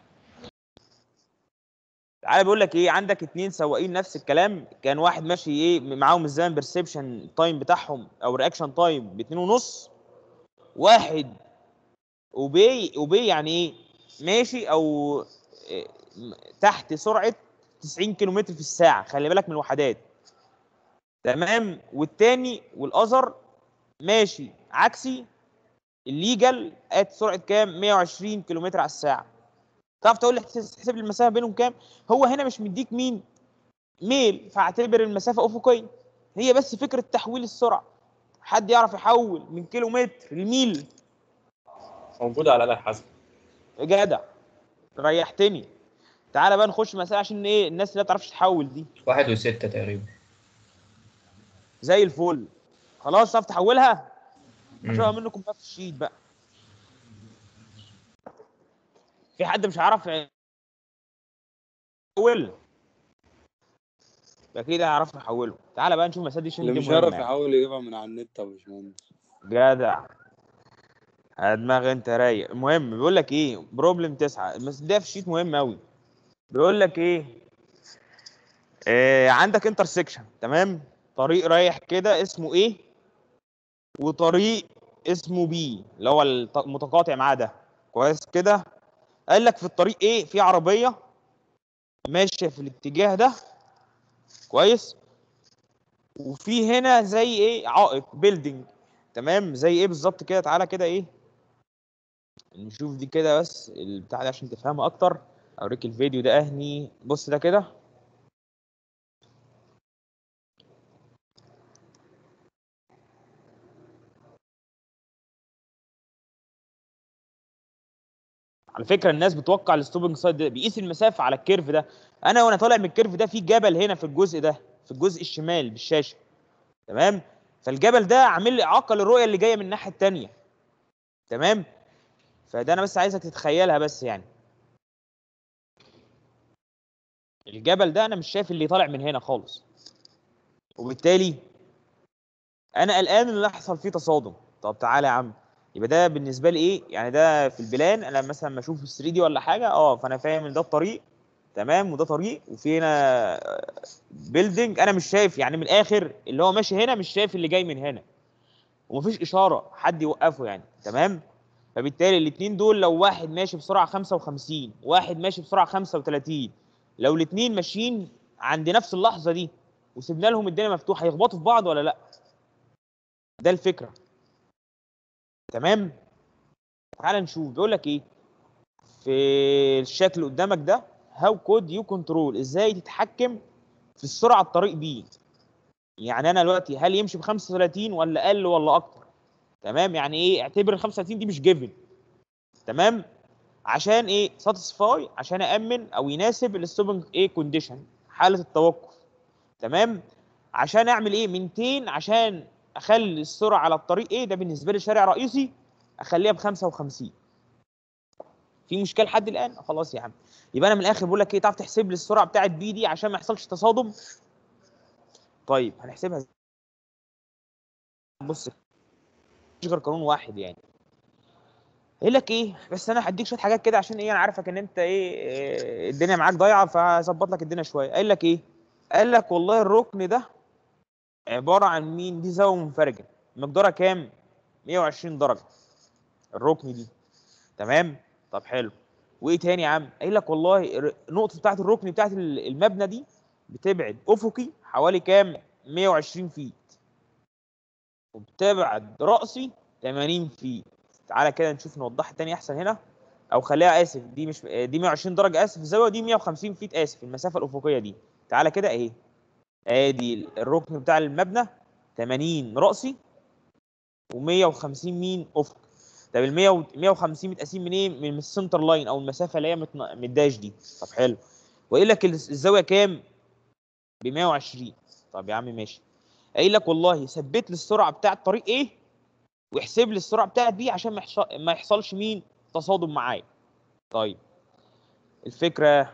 تعالى بيقول لك ايه عندك اتنين سواقين نفس الكلام كان واحد ماشي ايه معاهم الزمن بيرسبشن تايم بتاعهم او رياكشن تايم باتنين ونص واحد وبي وبي يعني ايه ماشي او إيه، م- تحت سرعه 90 كيلومتر في الساعه خلي بالك من الوحدات تمام والتاني والاذر ماشي عكسي الليجل ات سرعه كام 120 كيلومتر على الساعه تعرف تقول لي احتس- احسب لي المسافه بينهم كام هو هنا مش مديك مين ميل فاعتبر المسافه افقيه هي بس فكره تحويل السرعه حد يعرف يحول من كيلومتر لميل موجوده على الاله الحاسبه يا جدع ريحتني تعالى بقى نخش مسألة عشان ايه الناس اللي ما بتعرفش تحول دي واحد وستة تقريبا زي الفل خلاص تعرف تحولها مم. اشوفها منكم بقى في الشيت بقى في حد مش هيعرف يحول اكيد هيعرف يحوله تعالى بقى نشوف المسألة دي عشان اللي دي مش هيعرف مهمة يعني. يحاول يجيبها من على النت يا باشمهندس جدع على دماغ انت رايق المهم بيقول لك ايه بروبلم تسعة بس ده في الشيت مهم قوي بيقول لك ايه آه عندك انترسكشن تمام طريق رايح كده اسمه ايه وطريق اسمه بي اللي هو الت- المتقاطع معاه ده كويس كده قال لك في الطريق ايه في عربيه ماشيه في الاتجاه ده كويس وفي هنا زي ايه عائق بيلدينج تمام زي ايه بالظبط كده تعالى كده ايه نشوف دي كده بس البتاع ده عشان تفهمها اكتر اوريك الفيديو ده اهني بص ده كده على فكره الناس بتوقع الستوبنج سايد ده بيقيس المسافه على الكيرف ده انا وانا طالع من الكيرف ده في جبل هنا في الجزء ده في الجزء الشمال بالشاشه تمام فالجبل ده عامل لي اعاقه للرؤيه اللي جايه من الناحيه الثانيه تمام فده انا بس عايزك تتخيلها بس يعني الجبل ده انا مش شايف اللي طالع من هنا خالص وبالتالي انا قلقان ان يحصل فيه تصادم طب تعالى يا عم يبقى ده بالنسبه لي ايه يعني ده في البلان انا مثلا ما اشوف 3 دي ولا حاجه اه فانا فاهم ان ده الطريق تمام وده طريق وفي هنا بيلدينج انا مش شايف يعني من الاخر اللي هو ماشي هنا مش شايف اللي جاي من هنا ومفيش اشاره حد يوقفه يعني تمام فبالتالي الاثنين دول لو واحد ماشي بسرعه 55 واحد ماشي بسرعه 35 لو الاثنين ماشيين عند نفس اللحظه دي وسيبنا لهم الدنيا مفتوحه هيخبطوا في بعض ولا لا ده الفكره تمام تعال نشوف بيقول لك ايه في الشكل اللي قدامك ده هاو كود يو كنترول ازاي تتحكم في السرعه الطريق بيه يعني انا دلوقتي هل يمشي ب 35 ولا اقل ولا اكتر تمام يعني ايه اعتبر ال 35 دي مش جيفن تمام عشان ايه ساتسفاي عشان امن او يناسب الستوبنج ايه كونديشن حاله التوقف تمام عشان اعمل ايه مينتين عشان اخلي السرعه على الطريق ايه ده بالنسبه لي شارع رئيسي اخليها ب 55 في مشكله لحد الان خلاص يا عم يبقى انا من الاخر بقول لك ايه تعرف تحسب لي السرعه بتاعت بي دي عشان ما يحصلش تصادم طيب هنحسبها ازاي؟ بص مفيش غير قانون واحد يعني يقول لك ايه بس انا هديك شويه حاجات كده عشان ايه انا عارفك ان انت ايه إيه، الدنيا معاك ضايعه فهظبط لك الدنيا شويه قال لك ايه قال لك والله الركن ده عباره عن مين دي زاويه منفرجه مقدارها كام 120 درجه الركن دي تمام طب حلو وايه تاني يا عم قايل لك والله الر- النقطه بتاعت الركن بتاعت ال- المبنى دي بتبعد افقي حوالي كام 120 فيت وبتبعد راسي 80 فيت تعالى كده نشوف نوضحها تاني احسن هنا او خليها اسف دي مش دي 120 درجه اسف الزاويه دي 150 فيت اسف المسافه الافقيه دي تعالى كده اهي ادي الركن بتاع المبنى 80 راسي و150 مين افق طب ال 100 و 150 متقاسين من ايه من السنتر لاين او المسافه اللي هي متن- من الداش دي طب حلو وقايل لك الز- الزاويه كام ب 120 طب يا عم ماشي قايل لك والله ثبت لي السرعه بتاع الطريق ايه واحسب لي السرعه بتاعت بي عشان ما يحص- ما يحصلش مين تصادم معايا طيب الفكره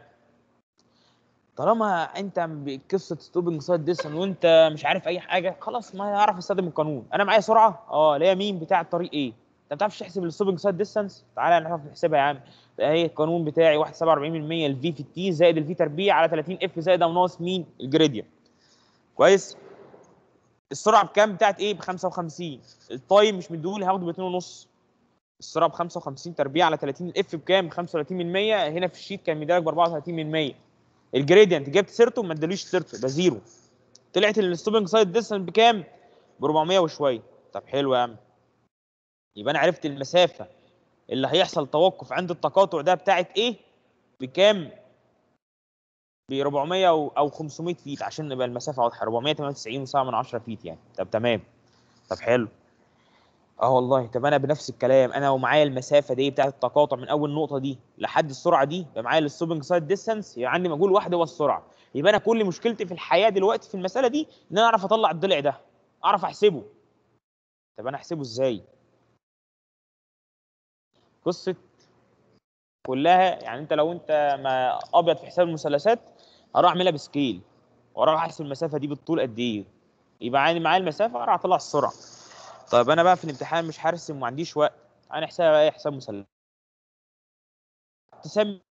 طالما انت بقصه ستوبنج سايد ديسن وانت مش عارف اي حاجه خلاص ما يعرف استخدم القانون انا معايا سرعه اه اللي هي مين بتاع الطريق ايه انت ما بتعرفش تحسب الستوبنج سايد ديستانس تعالى نعرف نحسبها يا عم هي القانون بتاعي 1.47% الفي في التي زائد الفي تربيع على 30 اف زائد او ناقص مين الجريدينت كويس السرعه بكام بتاعت ايه ب 55 التايم مش مديهولي هاخده ب 2.5 السرعه ب 55 تربيع على 30 الاف بكام 35 من 100 هنا في الشيت كان مديلك ب 34 من 100 الجريدينت جبت سيرته ما اداليش سيرته ده زيرو طلعت الستوبنج سايد ديستانس بكام ب 400 وشويه طب حلو يا عم يبقى انا عرفت المسافه اللي هيحصل توقف عند التقاطع ده بتاعت ايه بكام ب 400 او أو 500 فيت عشان نبقى المسافه واضحه 498 وسبعة من 10 فيت يعني طب تمام طب حلو اه والله طب انا بنفس الكلام انا ومعايا المسافه دي بتاعت التقاطع من اول نقطه دي لحد السرعه دي يبقى معايا الستوبنج سايد ديستانس يبقى عندي مجهول واحد هو السرعه يبقى انا كل مشكلتي في الحياه دلوقتي في المساله دي ان انا اعرف اطلع الضلع ده اعرف احسبه طب انا احسبه ازاي قصه كلها يعني انت لو انت ما ابيض في حساب المثلثات هروح اعملها بسكيل واروح احسب المسافه دي بالطول قد ايه يبقى عندي معايا المسافه اروح اطلع السرعه طيب انا بقى في الامتحان مش هرسم وما عنديش وقت انا حسابها بقى ايه حساب مثلث تسمي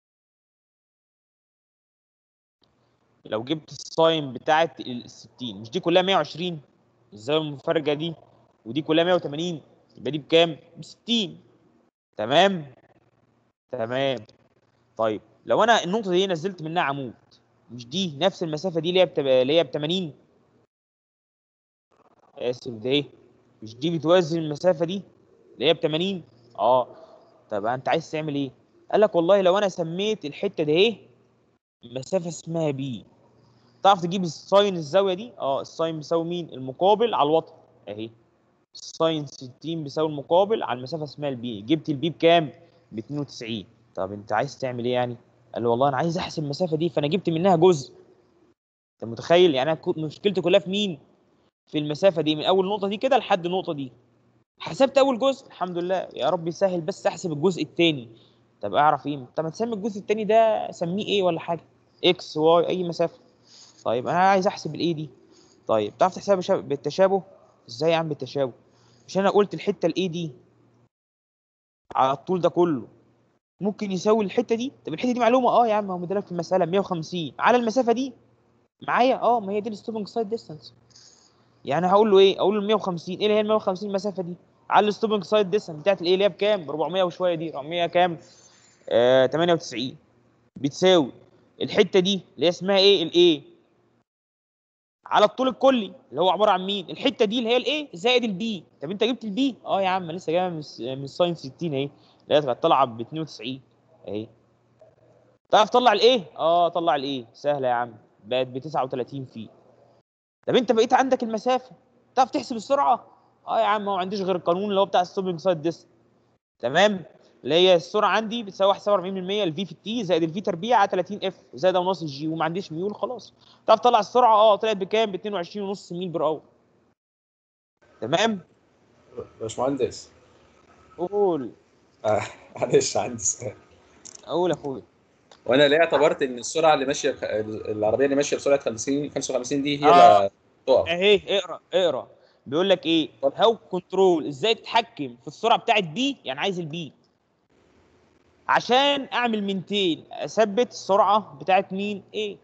لو جبت الساين بتاعت ال 60 مش دي كلها 120 الزاويه المفرجه دي ودي كلها 180 يبقى دي بكام؟ ب 60 تمام تمام طيب لو انا النقطه دي نزلت منها عمود مش دي نفس المسافه دي اللي هي بتبقى اللي هي ب 80 اسف ده ايه مش دي بتوازي المسافه دي اللي هي ب 80 اه طب انت عايز تعمل ايه قال لك والله لو انا سميت الحته دي ايه مسافه اسمها بي تعرف تجيب الساين الزاويه دي اه الساين بيساوي مين المقابل على الوتر اهي الساين 60 بيساوي المقابل على المسافه اسمها البي جبت البي بكام ب 92 طب انت عايز تعمل ايه يعني قال له والله انا عايز احسب المسافه دي فانا جبت منها جزء انت متخيل يعني انا كنت- مشكلتي كلها في مين في المسافه دي من اول نقطه دي كده لحد النقطه دي حسبت اول جزء الحمد لله يا رب يسهل بس احسب الجزء الثاني طب اعرف ايه طب ما تسمي الجزء الثاني ده سميه ايه ولا حاجه اكس واي اي مسافه طيب انا عايز احسب الايه دي طيب تعرف تحسبها بشا- بالتشابه ازاي يا عم بالتشابه مش انا قلت الحته الايه دي على الطول ده كله ممكن يساوي الحته دي طب الحته دي معلومه اه يا عم هو مديلك في المساله 150 على المسافه دي معايا اه ما هي دي الستوبنج سايد ديستانس يعني هقول له ايه اقول له 150 ايه اللي هي ال 150 المسافه دي على الستوبنج سايد ديستانس بتاعت الايه اللي هي بكام ب 400 وشويه دي 400 كام آه 98 بتساوي الحته دي اللي هي اسمها ايه الايه على الطول الكلي اللي هو عباره عن مين الحته دي اللي هي الايه زائد البي طب انت جبت البي اه يا عم لسه جايبها من الس- من الساين 60 اهي اللي هي كانت طالعه ب 92 اهي تعرف تطلع الايه اه طلع الايه سهله يا عم بقت ب 39 فيت طب انت بقيت عندك المسافه تعرف تحسب السرعه اه يا عم ما عنديش غير القانون اللي هو بتاع الستوبنج سايد ديست تمام اللي هي السرعه عندي بتساوي 41% الفي في التي زائد الفي تربيع على 30 اف زائد ونص الجي وما عنديش ميول خلاص تعرف تطلع السرعه اه طلعت بكام ب 22 ونص ميل بر اور تمام باشمهندس قول آه، معلش عندي سؤال قول يا اخويا وانا ليه اعتبرت ان السرعه اللي ماشيه بخ... العربيه اللي ماشيه بسرعه 50 55 دي هي آه. اللي تقف اهي اقرا اقرا بيقول لك ايه هاو كنترول ازاي تتحكم في السرعه بتاعت بي يعني عايز البي عشان اعمل منتين اثبت السرعه بتاعت مين ايه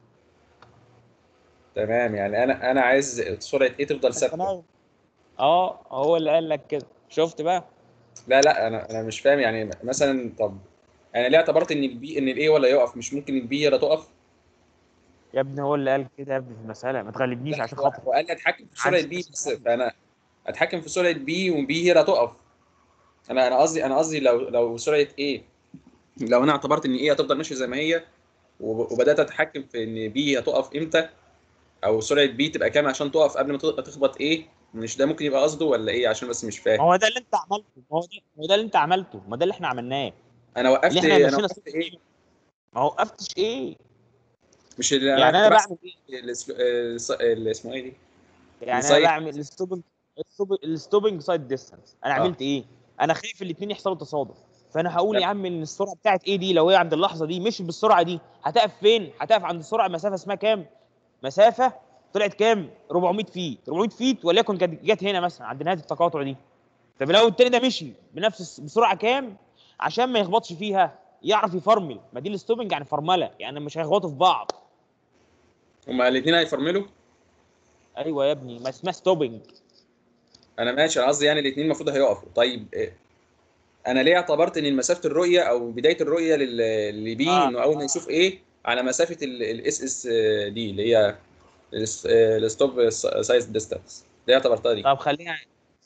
تمام يعني انا انا عايز سرعه ايه تفضل ثابته اه هو اللي قال لك كده شفت بقى لا لا انا انا مش فاهم يعني مثلا طب انا ليه اعتبرت ان البي ان الايه ولا يقف مش ممكن البي هي اللي تقف يا ابني هو اللي قال كده يا ابني في المساله ما تغلبنيش عشان هو- خاطر هو قال لي اتحكم في سرعه عايز بي بس بس فانا اتحكم في سرعه بي وبي هي اللي هتقف انا انا قصدي انا قصدي لو لو سرعه ايه لو انا اعتبرت ان ايه هتفضل ماشيه زي ما هي وب- وبدات اتحكم في ان بي هتقف امتى او سرعه بي تبقى كام عشان تقف قبل ما ت- تخبط ايه مش ده ممكن يبقى قصده ولا ايه عشان بس مش ما فاهم هو ده اللي انت عملته ما هو ده ما هو ده اللي انت عملته ما ده اللي احنا عملناه انا وقفت اللي احنا انا مشينا وقفت ايه ما وقفتش ايه مش اللي يعني انا كنت بعمل ايه بحسب الس- الس- اللي اسمه ايه دي يعني انا السايد- بعمل الستوبنج الستوبنج سايد ديستانس انا آه. عملت ايه انا خايف الاثنين يحصلوا تصادم فانا هقول يا عم ان السرعه بتاعت ايه دي لو هي عند اللحظه دي مشيت بالسرعه دي هتقف فين هتقف عند السرعه مسافه اسمها كام مسافه طلعت كام 400 فيت 400 فيت وليكن كانت جت هنا مثلا عند نهايه التقاطع دي طب لو التاني ده مشي بنفس الس- بسرعه كام عشان ما يخبطش فيها يعرف يفرمل ما دي الستوبنج يعني فرمله يعني مش هيخبطوا في بعض هما الاثنين هيفرملوا ايوه يا ابني ما اسمها ستوبنج انا ماشي انا قصدي يعني الاثنين المفروض هيقفوا طيب إيه؟ انا ليه اعتبرت ان مسافه الرؤيه او بدايه الرؤيه لل- لبي آه. انه اول ما يشوف ايه على مسافه الاس اس دي اللي هي الستوب سايز ديستانس ليه اعتبرتها دي طب خلينا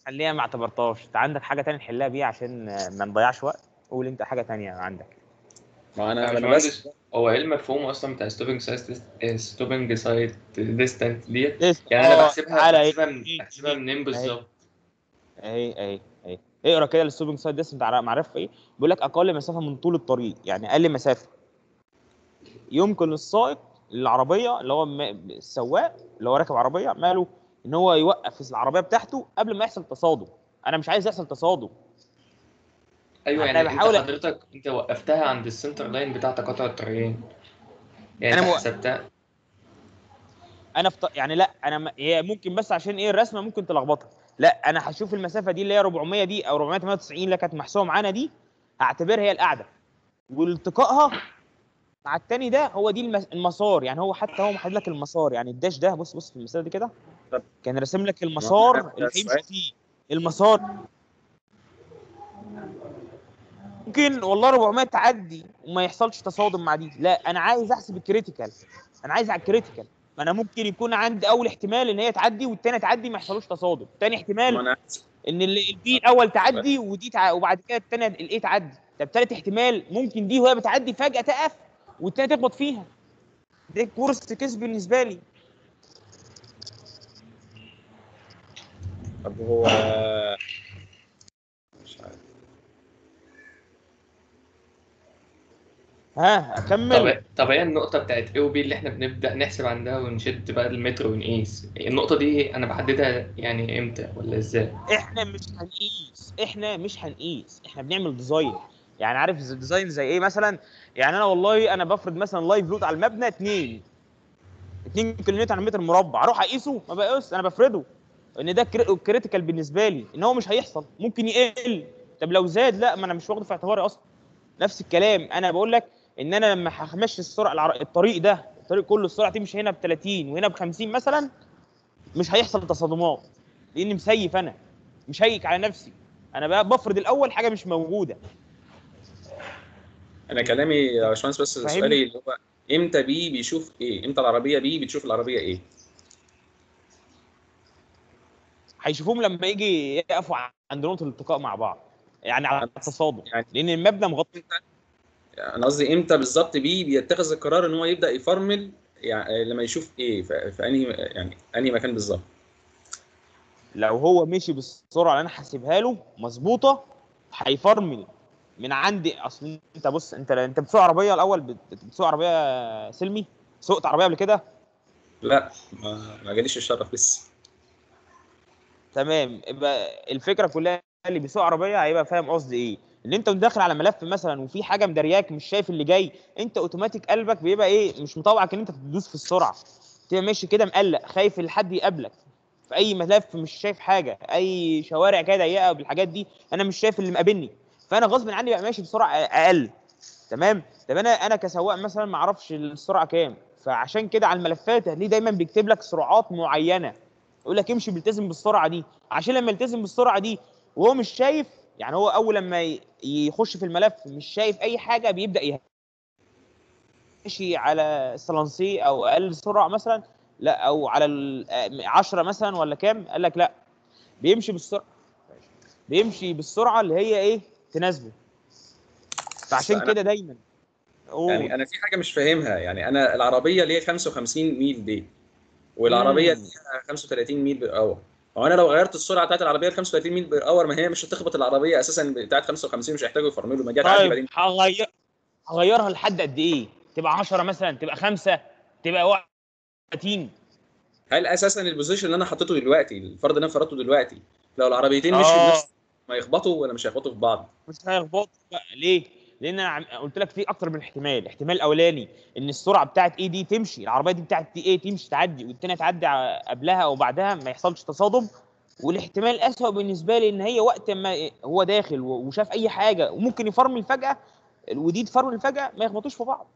خليها ما اعتبرتهاش انت عندك حاجه تانية نحلها بيها عشان آه، ما نضيعش وقت قول انت حاجه تانية عندك ما انا يا انا بس باشمهندس هو ايه المفهوم اصلا بتاع ستوبنج سايز ستوبنج سايد ديستانت ديت لسه يعني انا آه، بحسبها تعالى اهي. بحسبها من- اهي. بحسبها منين بالظبط اهي اهي اهي اقرا كده الستوبنج سايد ديستنت معرفه ايه بيقول لك اقل مسافه من طول الطريق يعني اقل مسافه يمكن للسائق العربيه اللي هو م- السواق اللي هو راكب عربيه ماله ان هو يوقف العربيه بتاعته قبل ما يحصل تصادم انا مش عايز يحصل تصادم ايوه أنا يعني انت بحاول- حضرتك انت وقفتها عند السنتر لاين بتاع تقاطع الطريقين يعني أنا انت مو- حسبتها انا في ط- يعني لا انا م- هي ممكن بس عشان ايه الرسمه ممكن تلخبطك لا انا هشوف المسافه دي اللي هي 400 دي او 498 اللي كانت محسوبه معانا دي هعتبرها هي القاعده والتقائها مع التاني ده هو دي المس- المسار يعني هو حتى هو محدد لك المسار يعني الداش ده بص بص في المسافه دي كده طب. كان راسم لك المسار أنا- اللي السؤال- هيمشي فيه المسار ممكن والله 400 تعدي وما يحصلش تصادم مع دي لا انا عايز احسب الكريتيكال انا عايز على الكريتيكال ما انا ممكن يكون عندي اول احتمال ان هي تعدي والتاني تعدي ما يحصلوش تصادم تاني ما احتمال انا ان ال- البي الاول تعدي ودي تع... وبعد كده الثانيه الايه تعدي طب تالت احتمال ممكن دي وهي بتعدي فجاه تقف والتانيه تخبط فيها ده كورس كيس بالنسبه لي طب هو مش عارف ها اكمل طب طب هي النقطة بتاعت A و B اللي احنا بنبدأ نحسب عندها ونشد بقى المتر ونقيس النقطة دي أنا بحددها يعني إمتى ولا إزاي؟ احنا مش هنقيس احنا مش هنقيس احنا بنعمل ديزاين يعني عارف ز- ديزاين زي ايه مثلا يعني انا والله انا بفرض مثلا لايف لود على المبنى 2 2 كيلومتر على متر مربع اروح اقيسه ما بقيس انا بفرضه ان ده كريتيكال بالنسبه لي ان هو مش هيحصل ممكن يقل طب لو زاد لا ما انا مش واخده في اعتباري اصلا نفس الكلام انا بقول لك ان انا لما همشي السرعه العر... الطريق ده الطريق كله السرعه تمشي هنا ب 30 وهنا ب 50 مثلا مش هيحصل تصادمات لاني مسيف انا مشيك على نفسي انا بقى بفرض الاول حاجه مش موجوده انا كلامي يا باشمهندس بس فاهمني؟ سؤالي اللي هو امتى بي بيشوف ايه؟ امتى العربيه بي بتشوف العربيه ايه؟ هيشوفوهم لما يجي يقفوا عند نقطه الالتقاء مع بعض يعني على التصادم يعني- لان المبنى مغطي انا قصدي امتى بالظبط بي بيتخذ القرار ان هو يبدا يفرمل يعني لما يشوف ايه ف- في انهي يعني انهي مكان بالظبط لو هو مشي بالسرعه اللي انا حاسبها له مظبوطه هيفرمل من عندي اصل انت بص انت انت بتسوق عربيه الاول بت- بتسوق عربيه سلمي سوقت عربيه قبل كده لا ما, ما جاليش الشرف لسه تمام يبقى الفكره كلها اللي بيسوق عربيه هيبقى فاهم قصدي ايه ان انت داخل على ملف مثلا وفي حاجه مدرياك مش شايف اللي جاي انت اوتوماتيك قلبك بيبقى ايه مش مطوعك ان انت تدوس في السرعه تبقى ماشي كده مقلق خايف ان حد يقابلك في اي ملف مش شايف حاجه اي شوارع كده ضيقه بالحاجات دي انا مش شايف اللي مقابلني فانا غصب عني بقى ماشي بسرعه اقل تمام طب انا انا كسواق مثلا ما اعرفش السرعه كام فعشان كده على الملفات هتلاقيه دايما بيكتب لك سرعات معينه يقول لك امشي بيلتزم بالسرعه دي عشان لما يلتزم بالسرعه دي وهو مش شايف يعني هو اول لما ي- يخش في الملف مش شايف اي حاجه بيبدا يه- يمشي على السلانسي او اقل سرعه مثلا لا او على ال 10 مثلا ولا كام قال لك لا بيمشي بالسرعه بيمشي بالسرعه اللي هي ايه تناسبه فعشان أنا- كده دايما قول. يعني انا في حاجه مش فاهمها يعني انا العربيه اللي هي 55 ميل دي والعربيه مم. اللي هي 35 ميل بير اور هو انا لو غيرت السرعه بتاعت العربيه ل 35 ميل بير اور ما هي مش هتخبط العربيه اساسا بتاعت 55 مش هيحتاجوا يفرملوا ما جت عادي طيب بعدين هغير هغيرها لحد قد ايه؟ تبقى 10 مثلا تبقى 5 تبقى 30 هل اساسا البوزيشن اللي انا حطيته دلوقتي الفرض اللي انا فرضته دلوقتي لو العربيتين آه. مشوا بنفس ما يخبطوا ولا مش هيخبطوا في بعض مش هيخبط بقى ليه؟ لان انا عم- قلت لك في اكتر من احتمال، الاحتمال الاولاني ان السرعه بتاعت ايه دي تمشي، العربيه دي بتاعت دي ايه تمشي تعدي والتانيه تعدي ع- قبلها او بعدها ما يحصلش تصادم والاحتمال الاسوأ بالنسبه لي ان هي وقت ما هو داخل و- وشاف اي حاجه وممكن يفرمل فجاه ودي تفرمل فجاه ما يخبطوش في بعض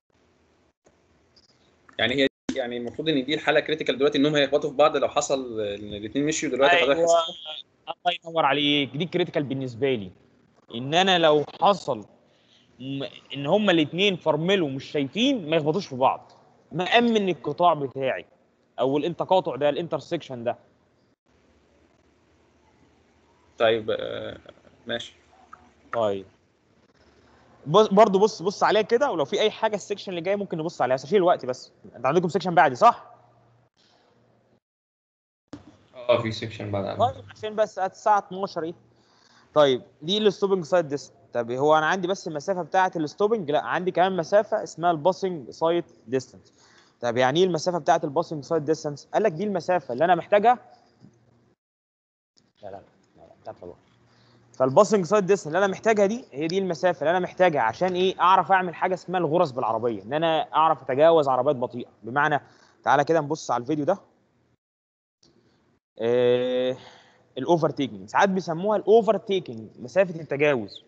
يعني هي يعني المفروض ان دي الحاله كريتيكال دلوقتي انهم هيخبطوا في بعض لو حصل ان الاثنين مشيوا دلوقتي حضرتك ايوه حسبت- الله ينور عليك دي كريتيكال بالنسبه لي ان انا لو حصل م- ان هما الاثنين فرملوا مش شايفين ما يخبطوش في بعض مأمن القطاع بتاعي او الانتقاطع ده الانترسكشن ده طيب آه، ماشي طيب بص برضه بص بص عليها كده ولو في اي حاجه السكشن اللي جاي ممكن نبص عليها بس عشان الوقت بس انت عندكم سكشن بعدي صح؟ اه في سيكشن بعد عنه. طيب عشان بس الساعه 12 ايه طيب دي الستوبنج سايد ديستنس طب هو انا عندي بس المسافه بتاعه الستوبنج لا عندي كمان مسافه اسمها الباسنج سايد ديستنس طب يعني ايه المسافه بتاعه الباسنج سايد ديستنس قال لك دي المسافه اللي انا محتاجها لا لا لا, لا, لا بتاعت الله فالباسنج سايد ديستنس اللي انا محتاجها دي هي دي المسافه اللي انا محتاجها عشان ايه اعرف اعمل حاجه اسمها الغرز بالعربيه ان انا اعرف اتجاوز عربيات بطيئه بمعنى تعالى كده نبص على الفيديو ده آه الاوفر تيكنج ساعات بيسموها الاوفر تيكنج مسافه التجاوز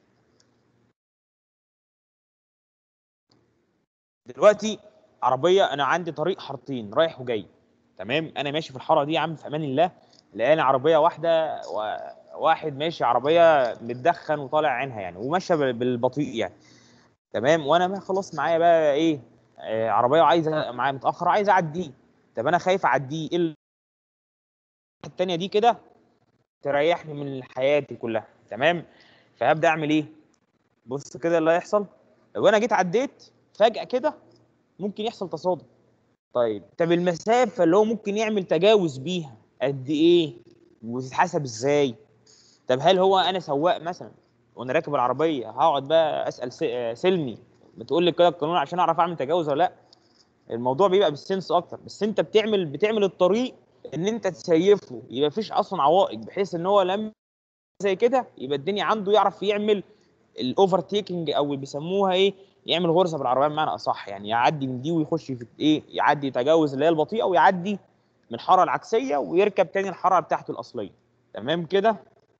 دلوقتي عربيه انا عندي طريق حارتين رايح وجاي تمام انا ماشي في الحاره دي يا عم في امان الله لقاني عربيه واحده وواحد ماشي عربيه متدخن وطالع عينها يعني وماشيه بال- بالبطيء يعني تمام وانا ما خلاص معايا بقى ايه آه عربيه وعايزه معايا متاخر عايز اعديه طب انا خايف اعديه ايه ال- التانية دي كده تريحني من حياتي كلها تمام فهبدا اعمل ايه بص كده اللي هيحصل لو انا جيت عديت فجاه كده ممكن يحصل تصادم طيب طب المسافه اللي هو ممكن يعمل تجاوز بيها قد ايه وتتحسب ازاي طب هل هو انا سواق مثلا وانا راكب العربيه هقعد بقى اسال س- آه، سلمي بتقول لي كده القانون عشان اعرف اعمل تجاوز ولا لا الموضوع بيبقى بالسنس اكتر بس انت بتعمل بتعمل الطريق ان انت تسيفه يبقى مفيش اصلا عوائق بحيث ان هو لما زي كده يبقى الدنيا عنده يعرف يعمل الاوفر تيكنج او اللي بيسموها ايه يعمل غرزه بالعربيه بمعنى اصح يعني يعدي من دي ويخش في ايه يعدي يتجاوز اللي هي البطيئه ويعدي من الحاره العكسيه ويركب تاني الحاره بتاعته الاصليه تمام كده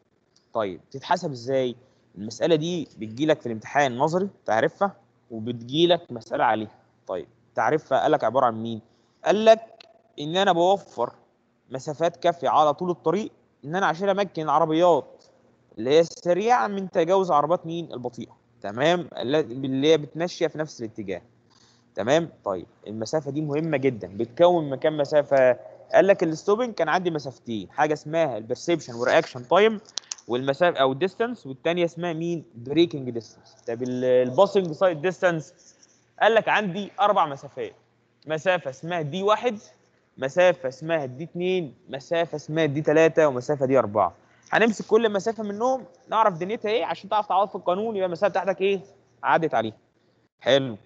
طيب تتحسب ازاي المساله دي بتجيلك في الامتحان نظري تعرفها وبتجيلك مساله عليها طيب تعرفها قال لك عباره عن مين قال لك ان انا بوفر مسافات كافيه على طول الطريق ان انا عشان امكن العربيات اللي هي السريعه من تجاوز عربات مين البطيئه تمام اللي هي بتمشي في نفس الاتجاه تمام طيب المسافه دي مهمه جدا بتكون من كام مسافه قال لك الستوبنج كان عندي مسافتين حاجه اسمها البرسبشن ورياكشن تايم والمسافه او الديستانس والثانيه اسمها مين بريكنج ديستانس طب الباسنج سايد ديستانس قال لك عندي اربع مسافات مسافه اسمها دي واحد مسافه اسمها دي 2 مسافه اسمها دي 3 ومسافه دي 4 هنمسك كل مسافه منهم نعرف دنيتها ايه عشان تعرف تعوض في القانون يبقى المسافه بتاعتك ايه عدت عليها حلو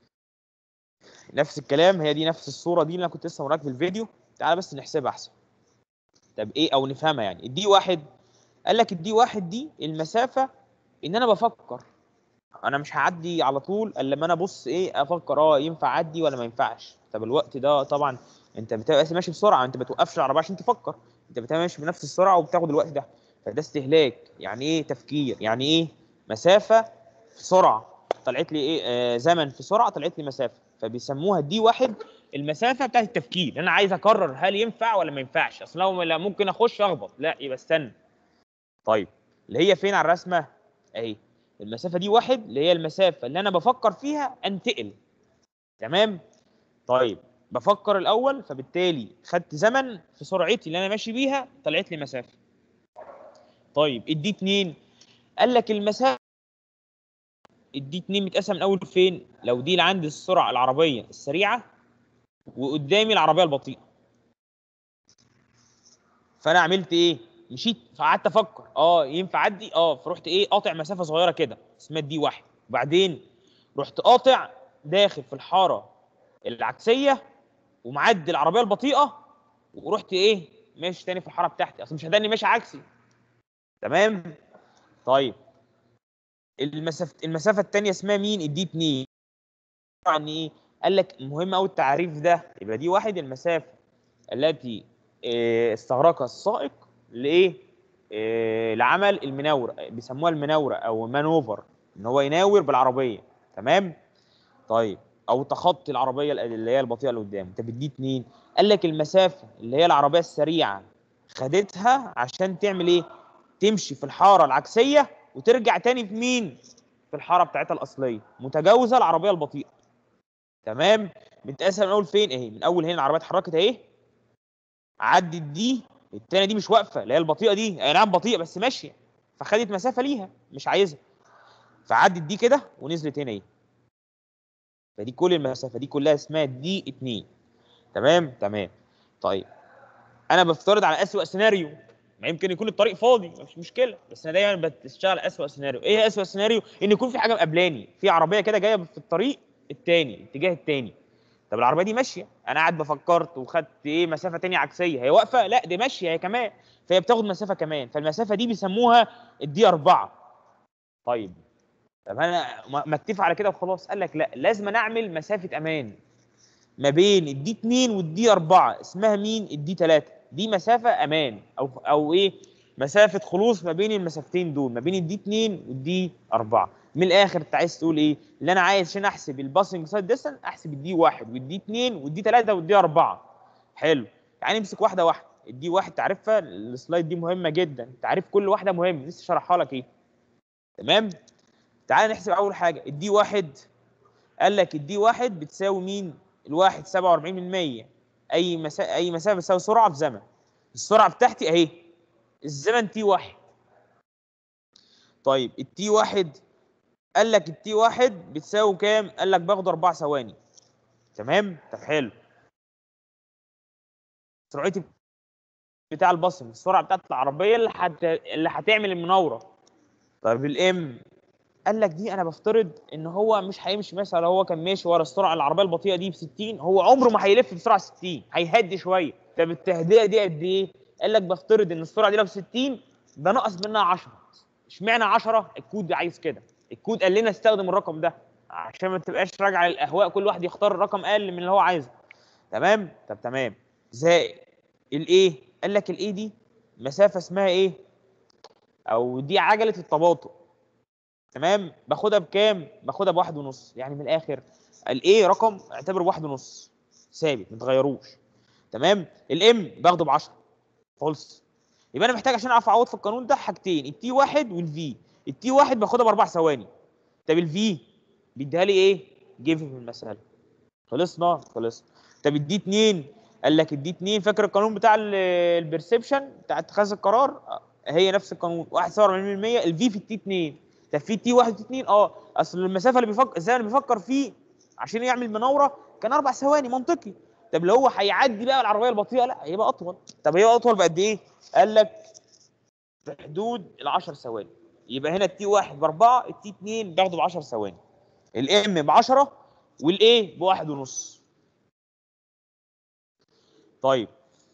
نفس الكلام هي دي نفس الصوره دي اللي انا كنت لسه وراك في الفيديو تعال بس نحسبها احسن طب ايه او نفهمها يعني الدي واحد قال لك الدي واحد دي المسافه ان انا بفكر انا مش هعدي على طول الا لما انا ابص ايه افكر اه ينفع اعدي ولا ما ينفعش طب الوقت ده طبعا انت بتبقى ماشي بسرعه انت ما بتوقفش العربيه عشان تفكر انت بتبقى ماشي بنفس السرعه وبتاخد الوقت ده فده استهلاك يعني ايه تفكير يعني ايه مسافه في سرعه طلعت لي ايه آه زمن في سرعه طلعت لي مسافه فبيسموها دي واحد المسافه بتاعت التفكير انا عايز اقرر هل ينفع ولا ما ينفعش اصل لو لا ممكن اخش اخبط لا يبقى استنى طيب اللي هي فين على الرسمه اهي المسافه دي واحد اللي هي المسافه اللي انا بفكر فيها انتقل تمام طيب بفكر الاول فبالتالي خدت زمن في سرعتي اللي انا ماشي بيها طلعت لي مسافه طيب ادي 2 قال لك المسافه ادي 2 متقسم من اول فين لو دي اللي عندي السرعه العربيه السريعه وقدامي العربيه البطيئه فانا عملت ايه مشيت فقعدت افكر اه ينفع اعدي اه فرحت ايه قاطع مسافه صغيره كده اسمها دي واحد وبعدين رحت قاطع داخل في الحاره العكسيه ومعدي العربيه البطيئه ورحت ايه ماشي تاني في الحاره بتاعتي اصل مش هداني ماشي عكسي تمام طيب المسافه المسافه الثانيه اسمها مين الدي 2 عن ايه قال لك مهم قوي التعريف ده يبقى دي واحد المسافه التي إيه، استغرقها السائق لايه إيه، لعمل المناوره بيسموها المناوره او مانوفر ان هو يناور بالعربيه تمام طيب او تخطي العربيه اللي هي البطيئه اللي قدامه طب دي اتنين قال لك المسافه اللي هي العربيه السريعه خدتها عشان تعمل ايه تمشي في الحاره العكسيه وترجع تاني في مين في الحاره بتاعتها الاصليه متجاوزه العربيه البطيئه تمام بتقسم من اول فين اهي من اول هنا العربيه اتحركت اهي عدت دي التانية دي مش واقفه اللي هي البطيئه دي اي نعم بطيئه بس ماشيه فخدت مسافه ليها مش عايزها فعدت دي كده ونزلت هنا ايه فدي كل المسافه دي كلها اسمها دي 2 تمام تمام طيب انا بفترض على اسوأ سيناريو ما يمكن يكون الطريق فاضي مفيش مشكله بس انا دايما بشتغل اسوأ سيناريو ايه اسوأ سيناريو ان يكون في حاجه مقابلاني في عربيه كده جايه في الطريق التاني الاتجاه التاني طب العربيه دي ماشيه انا قاعد بفكرت وخدت ايه مسافه تانية عكسيه هي واقفه لا دي ماشيه هي كمان فهي بتاخد مسافه كمان فالمسافه دي بيسموها الدي 4 طيب طب انا ما ما اتفق على كده وخلاص قال لك لا لازم نعمل مسافه امان ما بين الدي 2 والدي 4 اسمها مين الدي 3 دي مسافه امان او او ايه مسافه خلوص ما بين المسافتين دول ما بين الدي 2 والدي 4 من الاخر انت عايز تقول ايه اللي انا عايز عشان احسب الباسنج سايد ديستنس احسب الدي 1 والدي 2 والدي 3 والدي 4 حلو يعني نمسك واحده واحده الدي 1 تعرفها السلايد دي مهمه جدا تعريف كل واحده مهم لسه شرحها لك ايه تمام تعال نحسب اول حاجه الدي 1 قال لك الدي 1 بتساوي مين الواحد 47% اي مسا... اي مسافه بتساوي سرعه في زمن السرعه بتاعتي اهي الزمن تي 1 طيب التي 1 قال لك التي 1 بتساوي كام قال لك باخد 4 ثواني تمام طب حلو سرعتي بتاع البصم السرعه بتاعت العربيه اللي حت... اللي هتعمل المناوره طيب الام قال لك دي انا بفترض ان هو مش هيمشي مثلا لو هو كان ماشي ورا السرعه العربيه البطيئه دي ب 60 هو عمره ما هيلف بسرعه 60 هيهدي شويه طب التهدئه دي قد ايه؟ قال لك بفترض ان السرعه دي لو 60 ده نقص منها 10 اشمعنى 10 الكود عايز كده الكود قال لنا استخدم الرقم ده عشان ما تبقاش راجع للاهواء كل واحد يختار رقم اقل من اللي هو عايزه تمام طب تمام زائد الايه قال لك الايه دي مسافه اسمها ايه او دي عجله التباطؤ تمام باخدها بكام باخدها بواحد ونص يعني من الاخر الايه رقم اعتبره بواحد ونص ثابت ما تغيروش تمام الام باخده ب 10 خلص يبقى انا محتاج عشان اعرف اعوض في القانون ده حاجتين التي واحد والفي التي واحد باخدها باربع ثواني طب الفي بيديها لي ايه جيف في المساله خلصنا خلص طب الدي 2 قال لك الدي 2 فاكر القانون بتاع البرسبشن بتاع اتخاذ القرار آه، هي نفس القانون 1.47% الفي في التي 2 طب في تي 1 وتي 2 اه اصل المسافه اللي بيفكر الزمن اللي بيفكر فيه عشان يعمل مناوره كان اربع ثواني منطقي طب لو هو هيعدي بقى العربيه البطيئه لا هيبقى اطول طب هي اطول بقد ايه؟ قال لك في حدود ال 10 ثواني يبقى هنا التي 1 باربعه التي 2 باخده ب 10 ثواني الام ب 10 والايه بواحد ونص طيب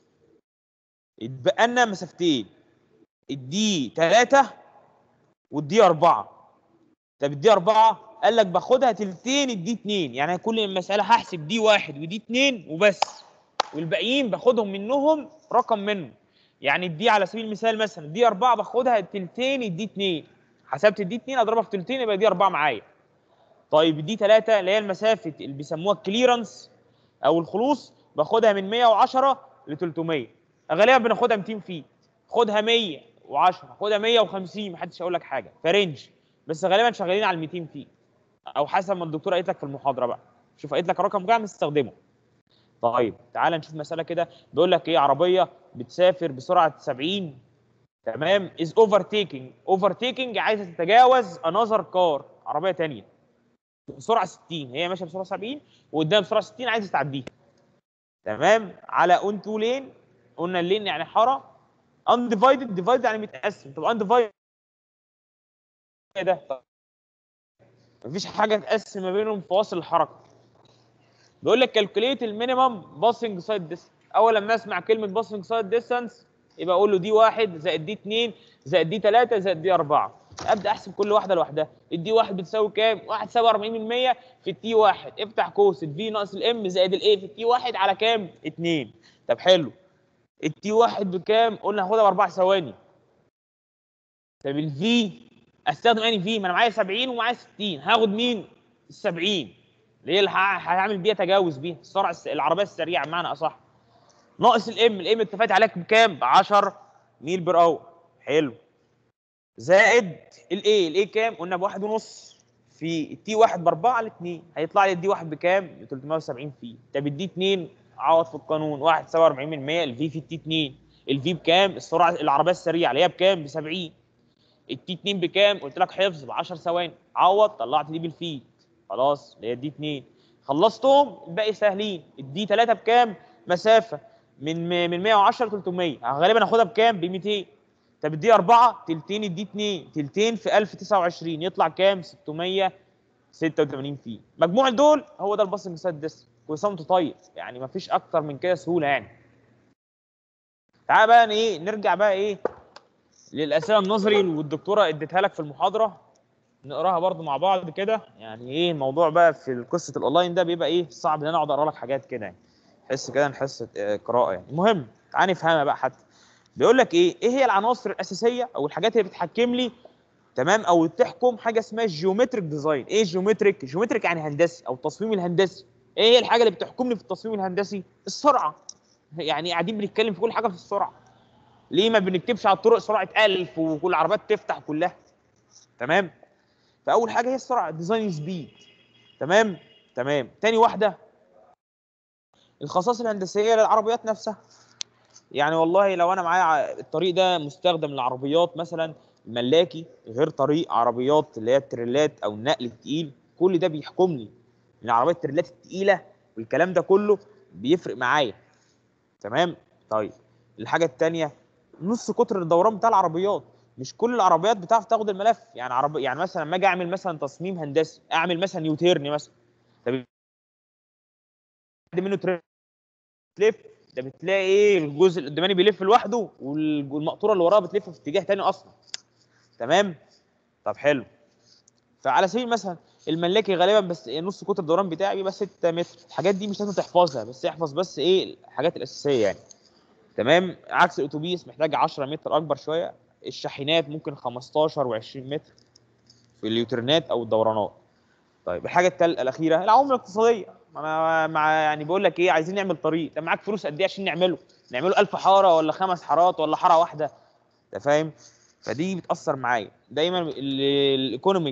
اتبقى لنا مسافتين الدي 3 والدي 4 طب الدي 4 قال لك باخدها تلتين الدي 2 يعني كل المساله هحسب دي 1 ودي 2 وبس والباقيين باخدهم منهم رقم منهم يعني الدي على سبيل المثال مثلا دي 4 باخدها تلتين الدي 2 حسبت الدي 2 اضربها في تلتين يبقى دي 4 معايا طيب دي 3 اللي هي المسافه اللي بيسموها الكليرنس او الخلوص باخدها من 110 ل 300 غالبا بناخدها 200 فيت خدها 110 خدها 150 محدش هيقول لك حاجه فرنج بس غالبا شغالين على ال 200 فيت او حسب ما الدكتوره قالت لك في المحاضره بقى شوف قالت لك رقم كام استخدمه طيب تعال نشوف مساله كده بيقول لك ايه عربيه بتسافر بسرعه 70 تمام از اوفرتيكينج اوفرتيكينج عايزه تتجاوز انذر كار عربيه ثانيه بسرعه 60 هي ماشيه بسرعه 70 وقدام بسرعه 60 عايزه تعديها تمام على اون تو لين قلنا اللين يعني حاره انديفايدد ديفايد يعني متقسم طب انديفايدد ايه ده طب مفيش حاجه تقسم ما بينهم في واصل الحركه بيقول لك كالكوليت المينيمم باسنج سايد ديستنس اول لما اسمع كلمه باسنج سايد ديستنس يبقى اقول له دي واحد زائد دي اتنين زائد دي تلاته زائد دي اربعه ابدا احسب كل واحده لوحدها الدي واحد بتساوي كام؟ 1 47% في التي واحد افتح قوس الفي ناقص الام زائد الاي في التي واحد على كام؟ 2 طب حلو التي واحد بكام؟ قلنا هاخدها باربع ثواني طب الفي استخدم انهي في؟ ما انا معايا 70 ومعايا 60 هاخد مين؟ ال 70 اللي هي اللي ه- هعمل بيها تجاوز بيها السرعه الس- العربيه السريعه بمعنى اصح ناقص الام الام اتفقت عليك بكام؟ ب 10 ميل بر اور حلو زائد الايه الايه كام؟ قلنا بواحد ونص في التي واحد باربعه على 2 هيطلع لي الدي واحد بكام؟ ب 370 في طب الدي 2 عوض في القانون 1 47% الفي في التي 2 الفي بكام السرعه العربيه السريعه اللي هي بكام ب 70 التي 2 بكام قلت لك حفظ ب 10 ثواني عوض طلعت دي بالفيت خلاص اللي هي دي 2 خلصتهم الباقي سهلين الدي 3 بكام مسافه من من 110 ل 300 غالبا هاخدها بكام ب 200 طب الدي 4 تلتين الدي 2 تلتين في 1029 يطلع كام 686 فيه مجموع دول هو ده الباص المسدس كل سنه وانت طيب يعني مفيش اكتر من كده سهوله يعني تعال بقى ايه نرجع بقى ايه للاسئله النظري والدكتوره اديتها لك في المحاضره نقراها برضو مع بعض كده يعني ايه الموضوع بقى في قصه الاونلاين ده بيبقى ايه صعب ان انا اقعد اقرا لك حاجات كده يعني حس كده نحس قراءه يعني المهم تعال نفهمها بقى حتى بيقول لك ايه ايه هي العناصر الاساسيه او الحاجات اللي بتحكم لي تمام او تحكم حاجه اسمها الجيومتريك ديزاين ايه جيومتريك جيومتريك يعني هندسي او التصميم الهندسي ايه هي الحاجه اللي بتحكمني في التصميم الهندسي السرعه يعني قاعدين بنتكلم في كل حاجه في السرعه ليه ما بنكتبش على الطرق سرعه 1000 وكل العربيات تفتح كلها تمام فاول حاجه هي السرعه ديزاين سبيد تمام تمام تاني واحده الخصائص الهندسيه للعربيات نفسها يعني والله لو انا معايا الطريق ده مستخدم للعربيات مثلا الملاكي غير طريق عربيات اللي هي التريلات او النقل التقيل كل ده بيحكمني ان العربيات التريلات التقيله والكلام ده كله بيفرق معايا تمام طيب الحاجه الثانيه نص قطر الدوران بتاع العربيات مش كل العربيات بتعرف تاخد الملف يعني عربي يعني مثلا لما اجي اعمل مثلا تصميم هندسي اعمل مثلا يوتيرن مثلا طب منه تلف ده بتلاقي ايه الجزء القداماني بيلف لوحده والمقطوره اللي وراه بتلف في اتجاه تاني اصلا تمام طب حلو فعلى سبيل مثلا الملاكي غالبا بس نص قطر الدوران بتاعي بيبقى 6 متر الحاجات دي مش لازم تحفظها بس احفظ بس ايه الحاجات الاساسيه يعني تمام عكس الاتوبيس محتاج 10 متر اكبر شويه الشاحنات ممكن 15 و20 متر في اليوترنات او الدورانات طيب الحاجه الثالثه الاخيره العوامل الاقتصاديه انا مع يعني بقول لك ايه عايزين نعمل طريق طب معاك فلوس قد ايه عشان نعمله نعمله 1000 حاره ولا خمس حارات ولا حاره واحده انت فاهم فدي بتاثر معايا دايما الايكونوميك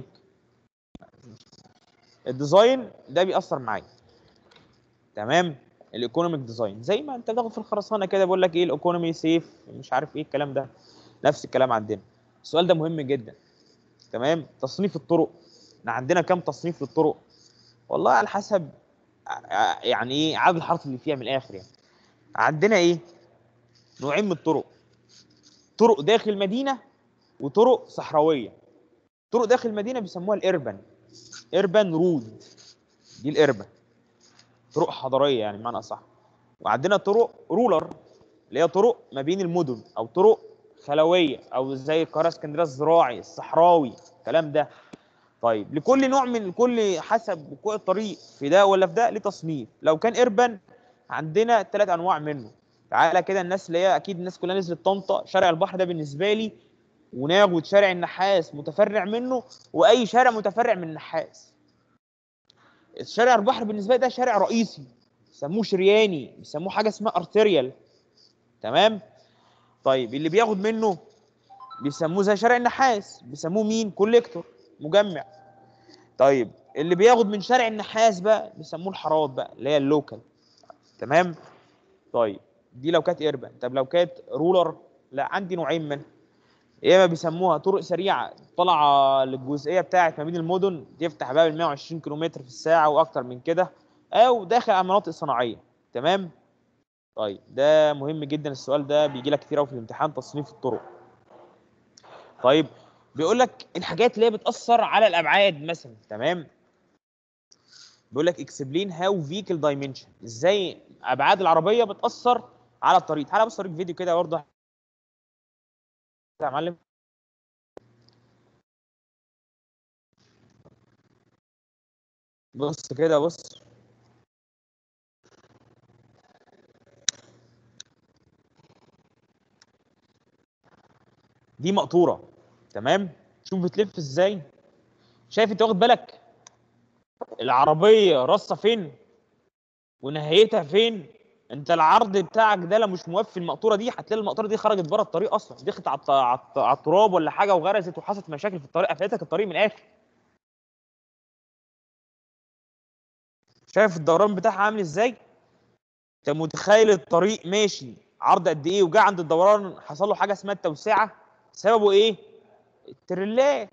الديزاين ده بيأثر معايا تمام الايكونوميك ديزاين زي ما انت بتاخد في الخرسانه كده بيقول لك ايه الايكونومي سيف مش عارف ايه الكلام ده نفس الكلام عندنا السؤال ده مهم جدا تمام تصنيف الطرق احنا عندنا كام تصنيف للطرق والله على حسب يعني ايه عدد الحرف اللي فيها من الاخر يعني عندنا ايه نوعين من الطرق طرق داخل المدينه وطرق صحراويه طرق داخل المدينه بيسموها الاربن اربن رود دي الاربن طرق حضريه يعني بمعنى اصح وعندنا طرق رولر اللي هي طرق ما بين المدن او طرق خلويه او زي القاهره اسكندريه الزراعي الصحراوي الكلام ده طيب لكل نوع من كل حسب كل طريق في ده ولا في ده ليه تصنيف لو كان اربن عندنا ثلاث انواع منه تعالى كده الناس اللي هي اكيد الناس كلها نزلت طنطا شارع البحر ده بالنسبه لي وناخد شارع النحاس متفرع منه واي شارع متفرع من النحاس شارع البحر بالنسبه لي ده شارع رئيسي بيسموه شرياني بيسموه حاجه اسمها ارتيريال تمام طيب اللي بياخد منه بيسموه زي شارع النحاس بيسموه مين كوليكتور مجمع طيب اللي بياخد من شارع النحاس بقى بيسموه الحارات بقى اللي هي اللوكال تمام طيب دي لو كانت اربن طب لو كانت رولر لا عندي نوعين منها يا اما بيسموها طرق سريعه طالعه للجزئيه بتاعه ما بين المدن تفتح بقى ال 120 كم في الساعه واكتر من كده او داخل على مناطق صناعيه تمام طيب ده مهم جدا السؤال ده بيجي لك كتير قوي في الامتحان تصنيف الطرق طيب بيقول لك الحاجات اللي هي بتاثر على الابعاد مثلا تمام بيقول لك اكسبلين هاو فيكل دايمنشن ازاي ابعاد العربيه بتاثر على الطريق تعالى بص اوريك فيديو كده برضه يا معلم بص كده بص دي مقطوره تمام شوف بتلف ازاي شايف انت واخد بالك العربيه راسها فين ونهايتها فين انت العرض بتاعك ده لو مش موفي المقطوره دي هتلاقي المقطوره دي خرجت بره الطريق اصلا دخلت على الط- على الط- على التراب ولا حاجه وغرزت وحصلت مشاكل في الطريق قفلتك الطريق من الاخر شايف الدوران بتاعها عامل ازاي انت متخيل الطريق ماشي عرض قد ايه وجا عند الدوران حصل له حاجه اسمها التوسعه سببه ايه التريلات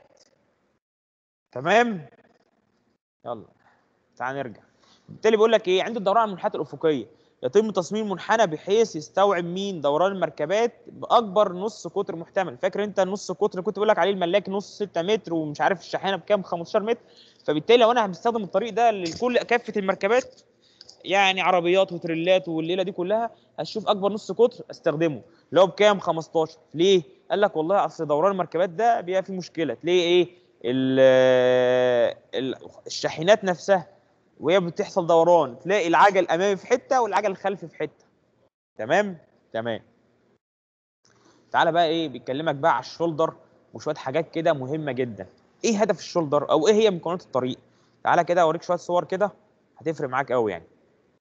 تمام يلا تعال نرجع بالتالي بيقول لك ايه عند الدوران المنحنيات الافقيه يتم تصميم منحنى بحيث يستوعب مين دوران المركبات باكبر نص قطر محتمل فاكر انت النص قطر اللي كنت بقول لك عليه الملاك نص 6 متر ومش عارف الشاحنه بكام 15 متر فبالتالي لو انا هستخدم الطريق ده لكل كافه المركبات يعني عربيات وتريلات والليله دي كلها هشوف اكبر نص قطر استخدمه اللي هو بكام 15 ليه قال لك والله اصل دوران المركبات ده بيبقى فيه مشكله تلاقي ايه ال- ال- الشاحنات نفسها وهي بتحصل دوران تلاقي العجل الامامي في حته والعجل الخلفي في حته تمام تمام تعالى بقى ايه بيكلمك بقى على الشولدر وشويه حاجات كده مهمه جدا ايه هدف الشولدر او ايه هي مكونات الطريق تعالى كده اوريك شويه صور كده هتفرق معاك قوي يعني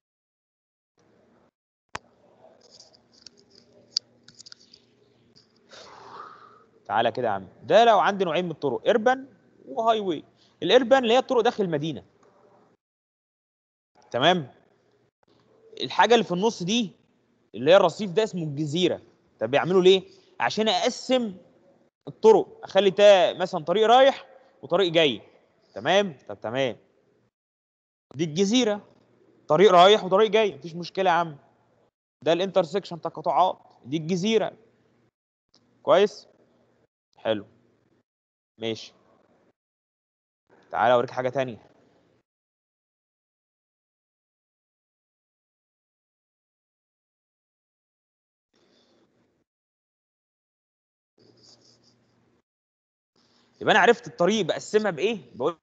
تعالى كده يا عم ده لو عندي نوعين من الطرق اربن وهاي واي الاربن اللي هي الطرق داخل المدينه تمام الحاجه اللي في النص دي اللي هي الرصيف ده اسمه الجزيره طب بيعملوا ليه عشان اقسم الطرق اخلي ده مثلا طريق رايح وطريق جاي تمام طب تمام دي الجزيره طريق رايح وطريق جاي مفيش مشكله يا عم ده الانترسكشن تقاطعات دي الجزيره كويس حلو ماشي تعالى اوريك حاجه تانية يبقى انا عرفت الطريق بقسمها بايه بقول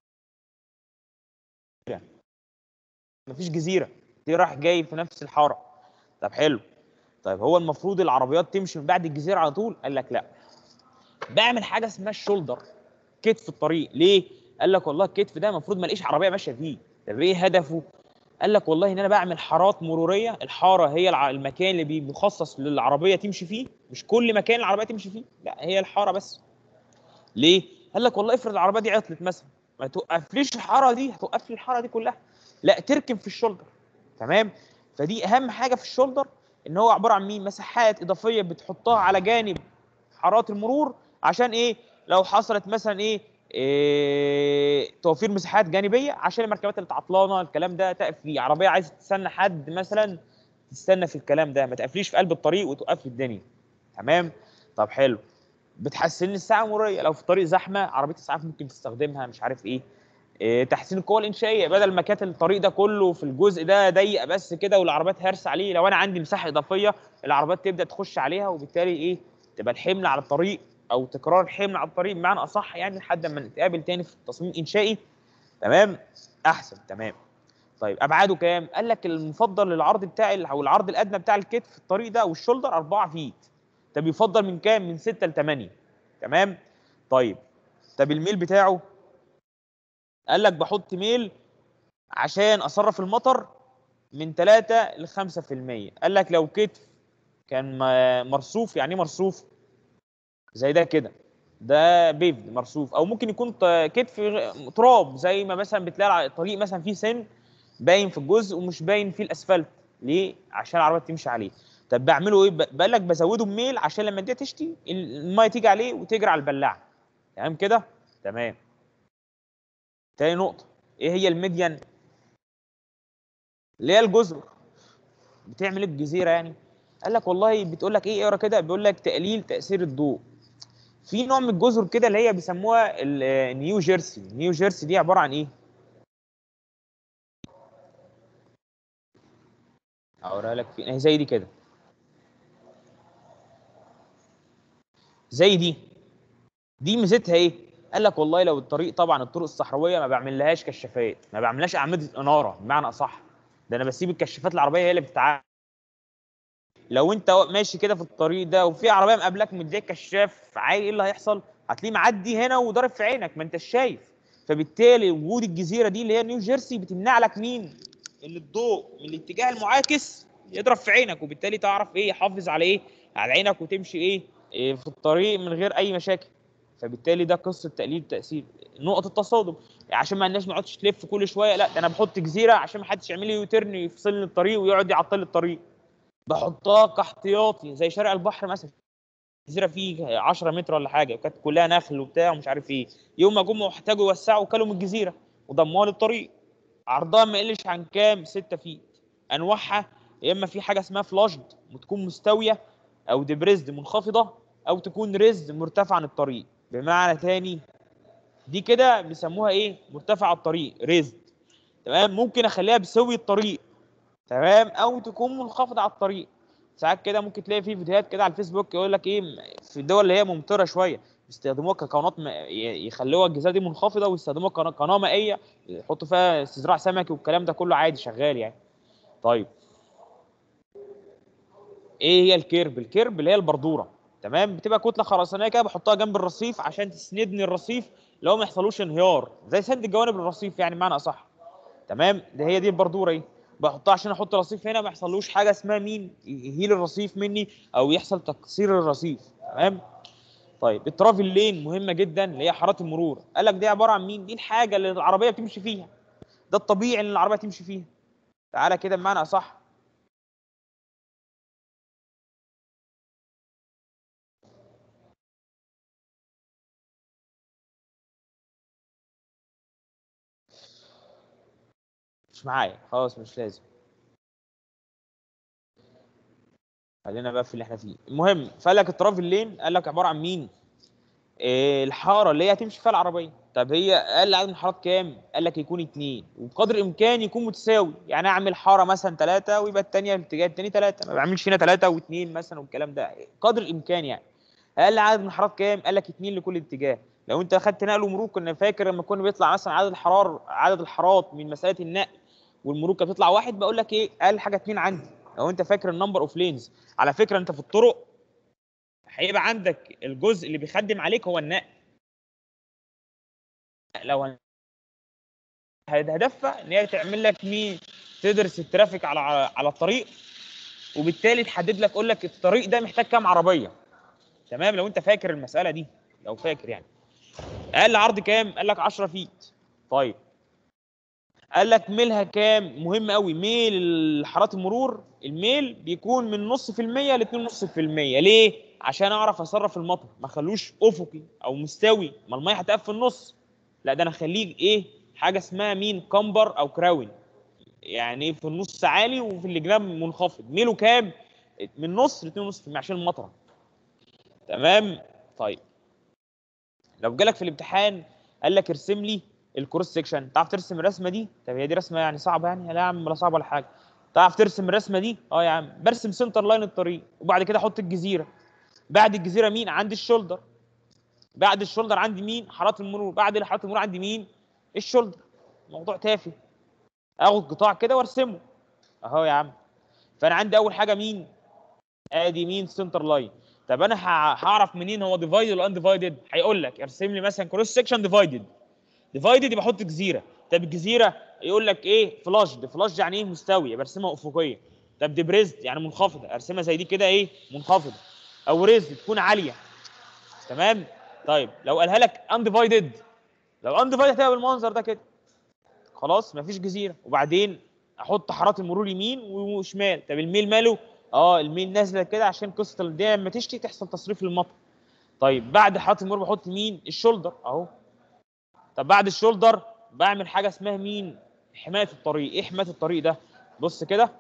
مفيش جزيره دي راح جاي في نفس الحاره طب حلو طيب هو المفروض العربيات تمشي من بعد الجزيره على طول قال لك لا بعمل حاجه اسمها الشولدر كتف الطريق ليه قال لك والله الكتف ده المفروض ما الاقيش عربيه ماشيه فيه طب ايه هدفه قال لك والله ان انا بعمل حارات مروريه الحاره هي الع- المكان اللي بي- مخصص للعربيه تمشي فيه مش كل مكان العربيه تمشي فيه لا هي الحاره بس ليه قال لك والله افرض العربيه دي عطلت مثلا ما توقفليش الحاره دي هتوقف لي الحاره دي كلها لا تركن في الشولدر تمام فدي اهم حاجه في الشولدر ان هو عباره عن مين مساحات اضافيه بتحطها على جانب حارات المرور عشان ايه لو حصلت مثلا ايه, إيه توفير مساحات جانبيه عشان المركبات اللي تعطلانه الكلام ده تقف فيه عربيه عايزه تستنى حد مثلا تستنى في الكلام ده ما تقفليش في قلب الطريق وتوقف لي الدنيا تمام طب حلو بتحسن لي الساعه المروريه لو في طريق زحمه عربيه اسعاف ممكن تستخدمها مش عارف ايه إيه، تحسين القوى الانشائيه بدل ما كانت الطريق ده كله في الجزء ده ضيق بس كده والعربيات هرس عليه لو انا عندي مساحه اضافيه العربيات تبدا تخش عليها وبالتالي ايه تبقى الحمل على الطريق او تكرار الحمل على الطريق بمعنى اصح يعني لحد ما نتقابل تاني في التصميم الانشائي تمام احسن تمام طيب ابعاده كام قال لك المفضل للعرض بتاعي او العرض الادنى بتاع الكتف في الطريق ده والشولدر 4 فيت طب يفضل من كام من 6 ل 8 تمام طيب طب الميل بتاعه قال لك بحط ميل عشان اصرف المطر من 3 ل 5% قال لك لو كتف كان م- مرصوف يعني ايه مرصوف زي ده كده ده بيفد مرصوف او ممكن يكون ط- كتف غ- تراب زي ما مثلا بتلاقي على الطريق مثلا فيه سن باين في الجزء ومش باين فيه الاسفلت ليه عشان العربيه تمشي عليه طب بعمله ايه ب- بقول لك بزوده بميل عشان لما الدنيا تشتي الميه تيجي عليه وتجري على البلاعه تمام كده تمام تاني نقطه ايه هي الميديان اللي هي الجزر بتعمل ايه بالجزيره يعني قال لك والله بتقول لك ايه اقرا كده بيقول لك تقليل تاثير الضوء في نوع من الجزر كده اللي هي بيسموها ال- آه، نيو جيرسي نيو جيرسي دي عباره عن ايه اوريها لك فين اهي زي دي كده زي دي دي ميزتها ايه قال لك والله لو الطريق طبعا الطرق الصحراويه ما بعملهاش كشافات ما بعملهاش اعمده اناره بمعنى اصح ده انا بسيب الكشافات العربيه هي اللي بتتعامل لو انت ماشي كده في الطريق ده وفي عربيه مقابلك مديك كشاف عالي ايه اللي هيحصل هتلاقيه معدي هنا وضارب في عينك ما انتش شايف فبالتالي وجود الجزيره دي اللي هي نيو جيرسي بتمنع لك مين ان الضوء من الاتجاه المعاكس يضرب في عينك وبالتالي تعرف ايه يحافظ على ايه على عينك وتمشي ايه, إيه في الطريق من غير اي مشاكل فبالتالي ده قصه تقليل تاثير نقط التصادم عشان ما الناس ما تقعدش تلف كل شويه لا ده انا بحط جزيره عشان ما حدش يعمل لي يوترن يفصل لي الطريق ويقعد يعطل لي الطريق بحطها كاحتياطي زي شارع البحر مثلا جزيره فيه 10 متر ولا حاجه وكانت كلها نخل وبتاع ومش عارف ايه يوم ما جم احتاجوا يوسعوا كلوا من الجزيره وضموها للطريق عرضها ما يقلش عن كام 6 فيت انواعها يا اما في حاجه اسمها فلاشد وتكون مستويه او دبريزد منخفضه او تكون ريزد مرتفع عن الطريق بمعنى تاني دي كده بيسموها ايه مرتفع الطريق ريزد تمام ممكن اخليها بسوي الطريق تمام او تكون منخفضه على الطريق ساعات كده ممكن تلاقي في فيديوهات كده على الفيسبوك يقول لك ايه في الدول اللي هي ممطره شويه بيستخدموها كقناه م- ي- يخلوها الجزيره دي منخفضه ويستخدموها قناه قناه مائيه يحطوا فيها استزراع سمكي والكلام ده كله عادي شغال يعني طيب ايه هي الكيرب الكيرب اللي هي البردوره تمام بتبقى كتله خرسانيه كده بحطها جنب الرصيف عشان تسندني الرصيف لو ما يحصلوش انهيار زي سد جوانب الرصيف يعني بمعنى اصح تمام ده هي دي البردوره ايه بحطها عشان احط رصيف هنا ما يحصلوش حاجه اسمها مين يهيل الرصيف مني او يحصل تكسير الرصيف تمام طيب الترافل لين مهمه جدا اللي هي حارات المرور قال لك دي عباره عن مين دي الحاجه اللي العربيه بتمشي فيها ده الطبيعي اللي العربيه تمشي فيها تعالى كده بمعنى اصح مش معايا خلاص مش لازم خلينا بقى في اللي احنا فيه المهم فقال لك الترافل لين قال لك عباره عن مين إيه الحاره اللي هي هتمشي فيها العربيه طب هي اقل عدد من الحارات كام قال لك يكون اتنين وبقدر الامكان يكون متساوي يعني اعمل حاره مثلا ثلاثه ويبقى الثانيه الاتجاه الثاني ثلاثه ما بعملش هنا ثلاثه واثنين مثلا والكلام ده قدر الامكان يعني اقل عدد من الحارات كام قال لك اتنين لكل اتجاه لو انت اخدت نقل ومرور كنا فاكر لما كنا بيطلع مثلا عدد الحرار عدد الحارات من مساله النقل والمرور كانت بتطلع واحد بقول لك ايه اقل حاجه اتنين عندي لو انت فاكر النمبر اوف لينز على فكره انت في الطرق هيبقى عندك الجزء اللي بيخدم عليك هو النقل لو هن- هدفها ان هي تعمل لك مين تدرس الترافيك على على الطريق وبالتالي تحدد لك تقول لك الطريق ده محتاج كام عربيه تمام لو انت فاكر المساله دي لو فاكر يعني اقل عرض كام قال لك 10 فيت طيب قال لك ميلها كام مهم قوي ميل حارات المرور الميل بيكون من نص في المية ل 2.5 في المية ليه عشان اعرف اصرف المطر ما اخلوش افقي او مستوي ما الميه هتقف في النص لا ده انا اخليه ايه حاجه اسمها مين كمبر او كراون يعني ايه في النص عالي وفي الجناب منخفض ميله كام من نص ل 2.5% عشان المطره تمام طيب لو جالك في الامتحان قال لك ارسم لي الكروس سيكشن تعرف ترسم الرسمه دي طب هي دي رسمه يعني صعبه يعني لا يا عم ولا صعبه ولا حاجه تعرف ترسم الرسمه دي اه يا عم برسم سنتر لاين الطريق وبعد كده احط الجزيره بعد الجزيره مين عندي الشولدر بعد الشولدر عندي مين حارات المرور بعد حارات المرور عندي مين الشولدر موضوع تافه اخد قطاع كده وارسمه اهو يا عم فانا عندي اول حاجه مين ادي مين سنتر لاين طب انا ه- هعرف منين هو ديفايدد ولا انديفايدد هيقول لك ارسم لي مثلا كروس سيكشن ديفايدد ديفايدد يبقى احط جزيره طب الجزيره يقول لك ايه فلاشد فلاشد يعني ايه مستويه برسمها افقيه طب ديبريزد يعني منخفضه ارسمها زي دي كده ايه منخفضه او ريزد تكون عاليه تمام طيب لو قالها لك انديفايدد لو انديفايدد هتبقى بالمنظر ده كده خلاص مفيش جزيره وبعدين احط حارات المرور يمين وشمال طب الميل ماله اه الميل نازله كده عشان قصه الدنيا لما تشتي تحصل تصريف للمطر طيب بعد حارات المرور بحط مين الشولدر اهو طب بعد الشولدر بعمل حاجه اسمها مين حمايه الطريق ايه حمايه الطريق ده بص كده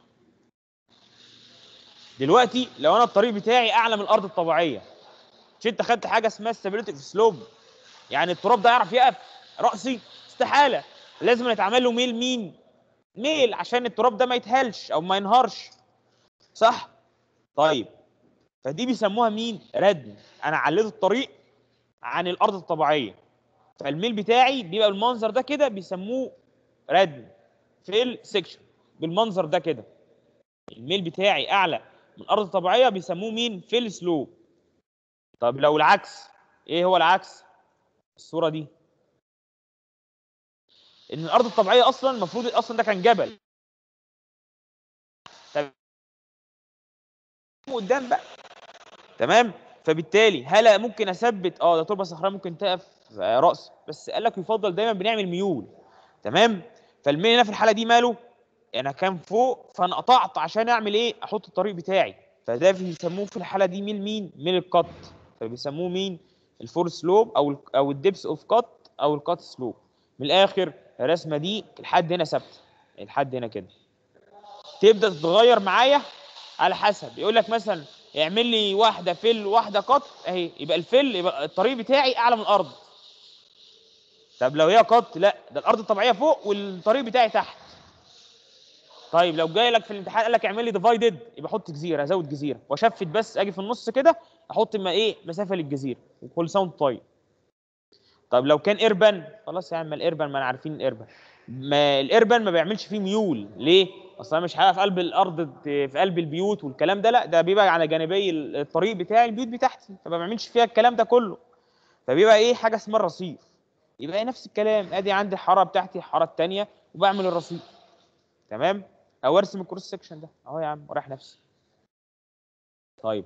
دلوقتي لو انا الطريق بتاعي اعلى من الارض الطبيعيه مش انت خدت حاجه اسمها stability في سلوب يعني التراب ده يعرف يقف راسي استحاله لازم يتعمل له ميل مين ميل عشان التراب ده ما يتهلش او ما ينهارش صح طيب فدي بيسموها مين ردم انا عليت الطريق عن الارض الطبيعيه فالميل بتاعي بيبقى بالمنظر ده كده بيسموه ردم في السكشن بالمنظر ده كده الميل بتاعي اعلى من الارض الطبيعيه بيسموه مين في السلوب طب لو العكس ايه هو العكس الصوره دي ان الارض الطبيعيه اصلا المفروض اصلا ده كان جبل طب قدام بقى تمام فبالتالي هل ممكن اثبت اه ده تربه صخريه ممكن تقف آه، راس بس قال لك يفضل دايما بنعمل ميول تمام فالميل هنا في الحاله دي ماله انا كان فوق فانا قطعت عشان اعمل ايه احط الطريق بتاعي فده بيسموه في الحاله دي ميل مين ميل الكت فبيسموه مين الفور سلوب او ال او الدبس اوف كت او الكت سلوب من الاخر الرسمه دي لحد هنا ثابته لحد هنا كده تبدا تتغير معايا على حسب يقول لك مثلا اعمل لي واحده فل واحده قط اهي يبقى الفل يبقى الطريق بتاعي اعلى من الارض طب لو هي قط لا ده الارض الطبيعيه فوق والطريق بتاعي تحت طيب لو جاي لك في الامتحان قال لك اعمل لي ديفايدد يبقى احط جزيره ازود جزيره واشفت بس اجي في النص كده احط ما ايه مسافه للجزيره وكل ساوند طيب طب لو كان اربن خلاص يا عم الاربن ما انا عارفين الاربن ما الاربن ما بيعملش فيه ميول ليه اصل انا مش هبقى في قلب الارض في قلب البيوت والكلام ده لا ده بيبقى على جانبي الطريق بتاعي البيوت بتاعتي فما بعملش فيها الكلام ده كله فبيبقى ايه حاجه اسمها الرصيف يبقى نفس الكلام ادي عندي الحاره بتاعتي الحاره الثانيه وبعمل الرصيف تمام او ارسم الكروس سكشن ده اهو يا عم وراح نفسي طيب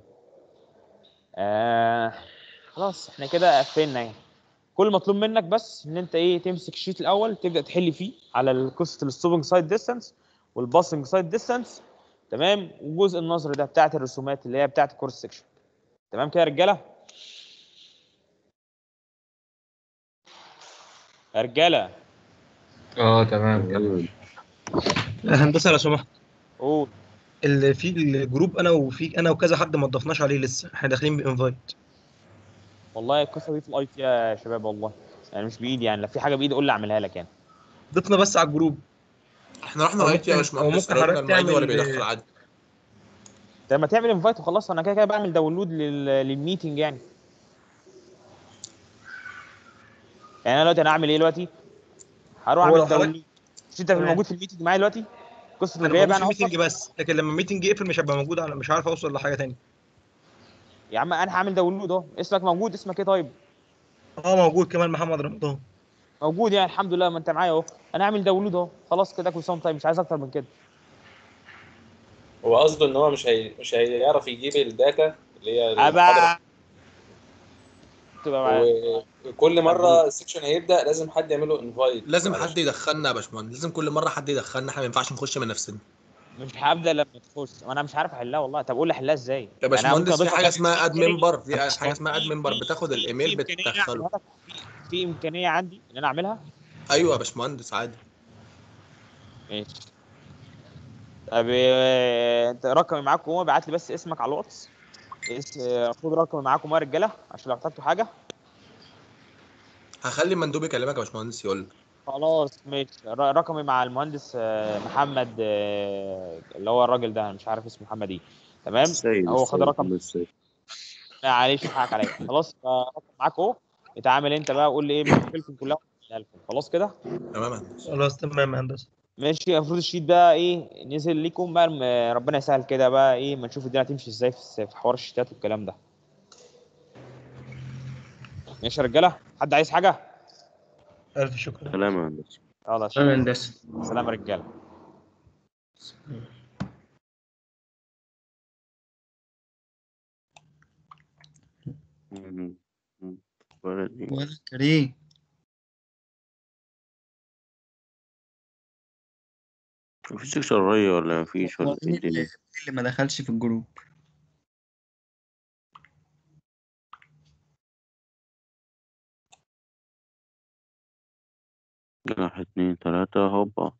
آه خلاص احنا كده قفلنا يعني كل مطلوب منك بس ان انت ايه تمسك الشيت الاول تبدا تحل فيه على قصه الستوبنج سايد ديستانس والباسنج سايد ديستانس تمام والجزء النظري ده بتاعت الرسومات اللي هي بتاعت الكورس سكشن تمام كده يا رجاله يا رجاله اه تمام كده هندسه لو سمحت قول اللي في الجروب انا وفي انا وكذا حد ما ضفناش عليه لسه احنا داخلين بانفايت والله القصه دي في الاي تي يا شباب والله يعني مش بايدي يعني لو في حاجه بايدي قول لي اعملها لك يعني ضفنا بس على الجروب احنا رحنا أو لغايه يا ممكن- باشمهندس أو ممكن عرفنا حضرتك المعيد هو اللي تعمل- بيدخل عادي طب ما تعمل انفايت وخلاص انا كده كده بعمل داونلود لل... للميتنج يعني يعني انا دلوقتي انا اعمل ايه دلوقتي؟ هروح هو لو اعمل حضرتك- داونلود مش انت تمام. موجود في الميتنج معايا دلوقتي؟ قصه انا الغياب موجود يعني في الميتنج بس لكن لما الميتنج يقفل مش هبقى موجود على مش عارف اوصل لحاجه تاني يا عم انا هعمل داونلود اهو اسمك موجود اسمك ايه طيب؟ اه موجود كمان محمد رمضان موجود يعني الحمد لله ما انت معايا اهو انا هعمل داونلود اهو خلاص كده كل سنه وأنت طيب مش عايز اكتر من كده هو قصده ان هو مش هي... مش هيعرف يجيب الداتا اللي هي المحاضرة. ابقى تبقى معايا وكل مره السكشن هيبدا لازم حد يعمل له انفايت لازم حد يدخلنا يا باشمهندس لازم كل مره حد يدخلنا احنا ما ينفعش نخش من نفسنا مش هبدا لما تخش وانا مش عارف احلها والله طب قول لي احلها ازاي يا يعني أنا ممكن باشمهندس في أضيف حاجه لك- اسمها اد منبر في حاجه اسمها اد في- منبر في- بتاخد في- الايميل في إمكانية بتدخله حضرتك في- في امكانيه عندي ان انا اعملها ايوه يا باشمهندس عادي ماشي طب آه، انت رقمي معاكم هو بعت لي بس اسمك على الواتس اس- آه، خد رقمي معاكم يا رجاله عشان لو احتجتوا حاجه هخلي المندوب يكلمك يا باشمهندس يقول لك خلاص ماشي ر- رقمي مع المهندس آه، محمد آه، اللي هو الراجل ده أنا مش عارف اسمه محمد ايه تمام السيد هو خد السيد رقم السيد معلش حقك عليا خلاص آه، رقم معاك اهو اتعامل انت بقى قول لي ايه مشكلتكم كلها وأحلها لكم. خلاص كده تمام يا هندسة. خلاص تمام يا هندسه ماشي المفروض الشيت بقى ايه نزل لكم بقى الم- ربنا يسهل كده بقى ايه ما نشوف الدنيا هتمشي ازاي في في حوار الشيتات والكلام ده ماشي يا رجاله حد عايز حاجه الف شكر سلام يا هندسة يلا تمام يا هندسه سلام يا رجاله مم. مم. ولد إيه؟ ولا كريم مفيش سكشن ري ولا مفيش ولا مين ايه الدنيا اللي اللي ما دخلش في الجروب واحد اتنين تلاتة هوبا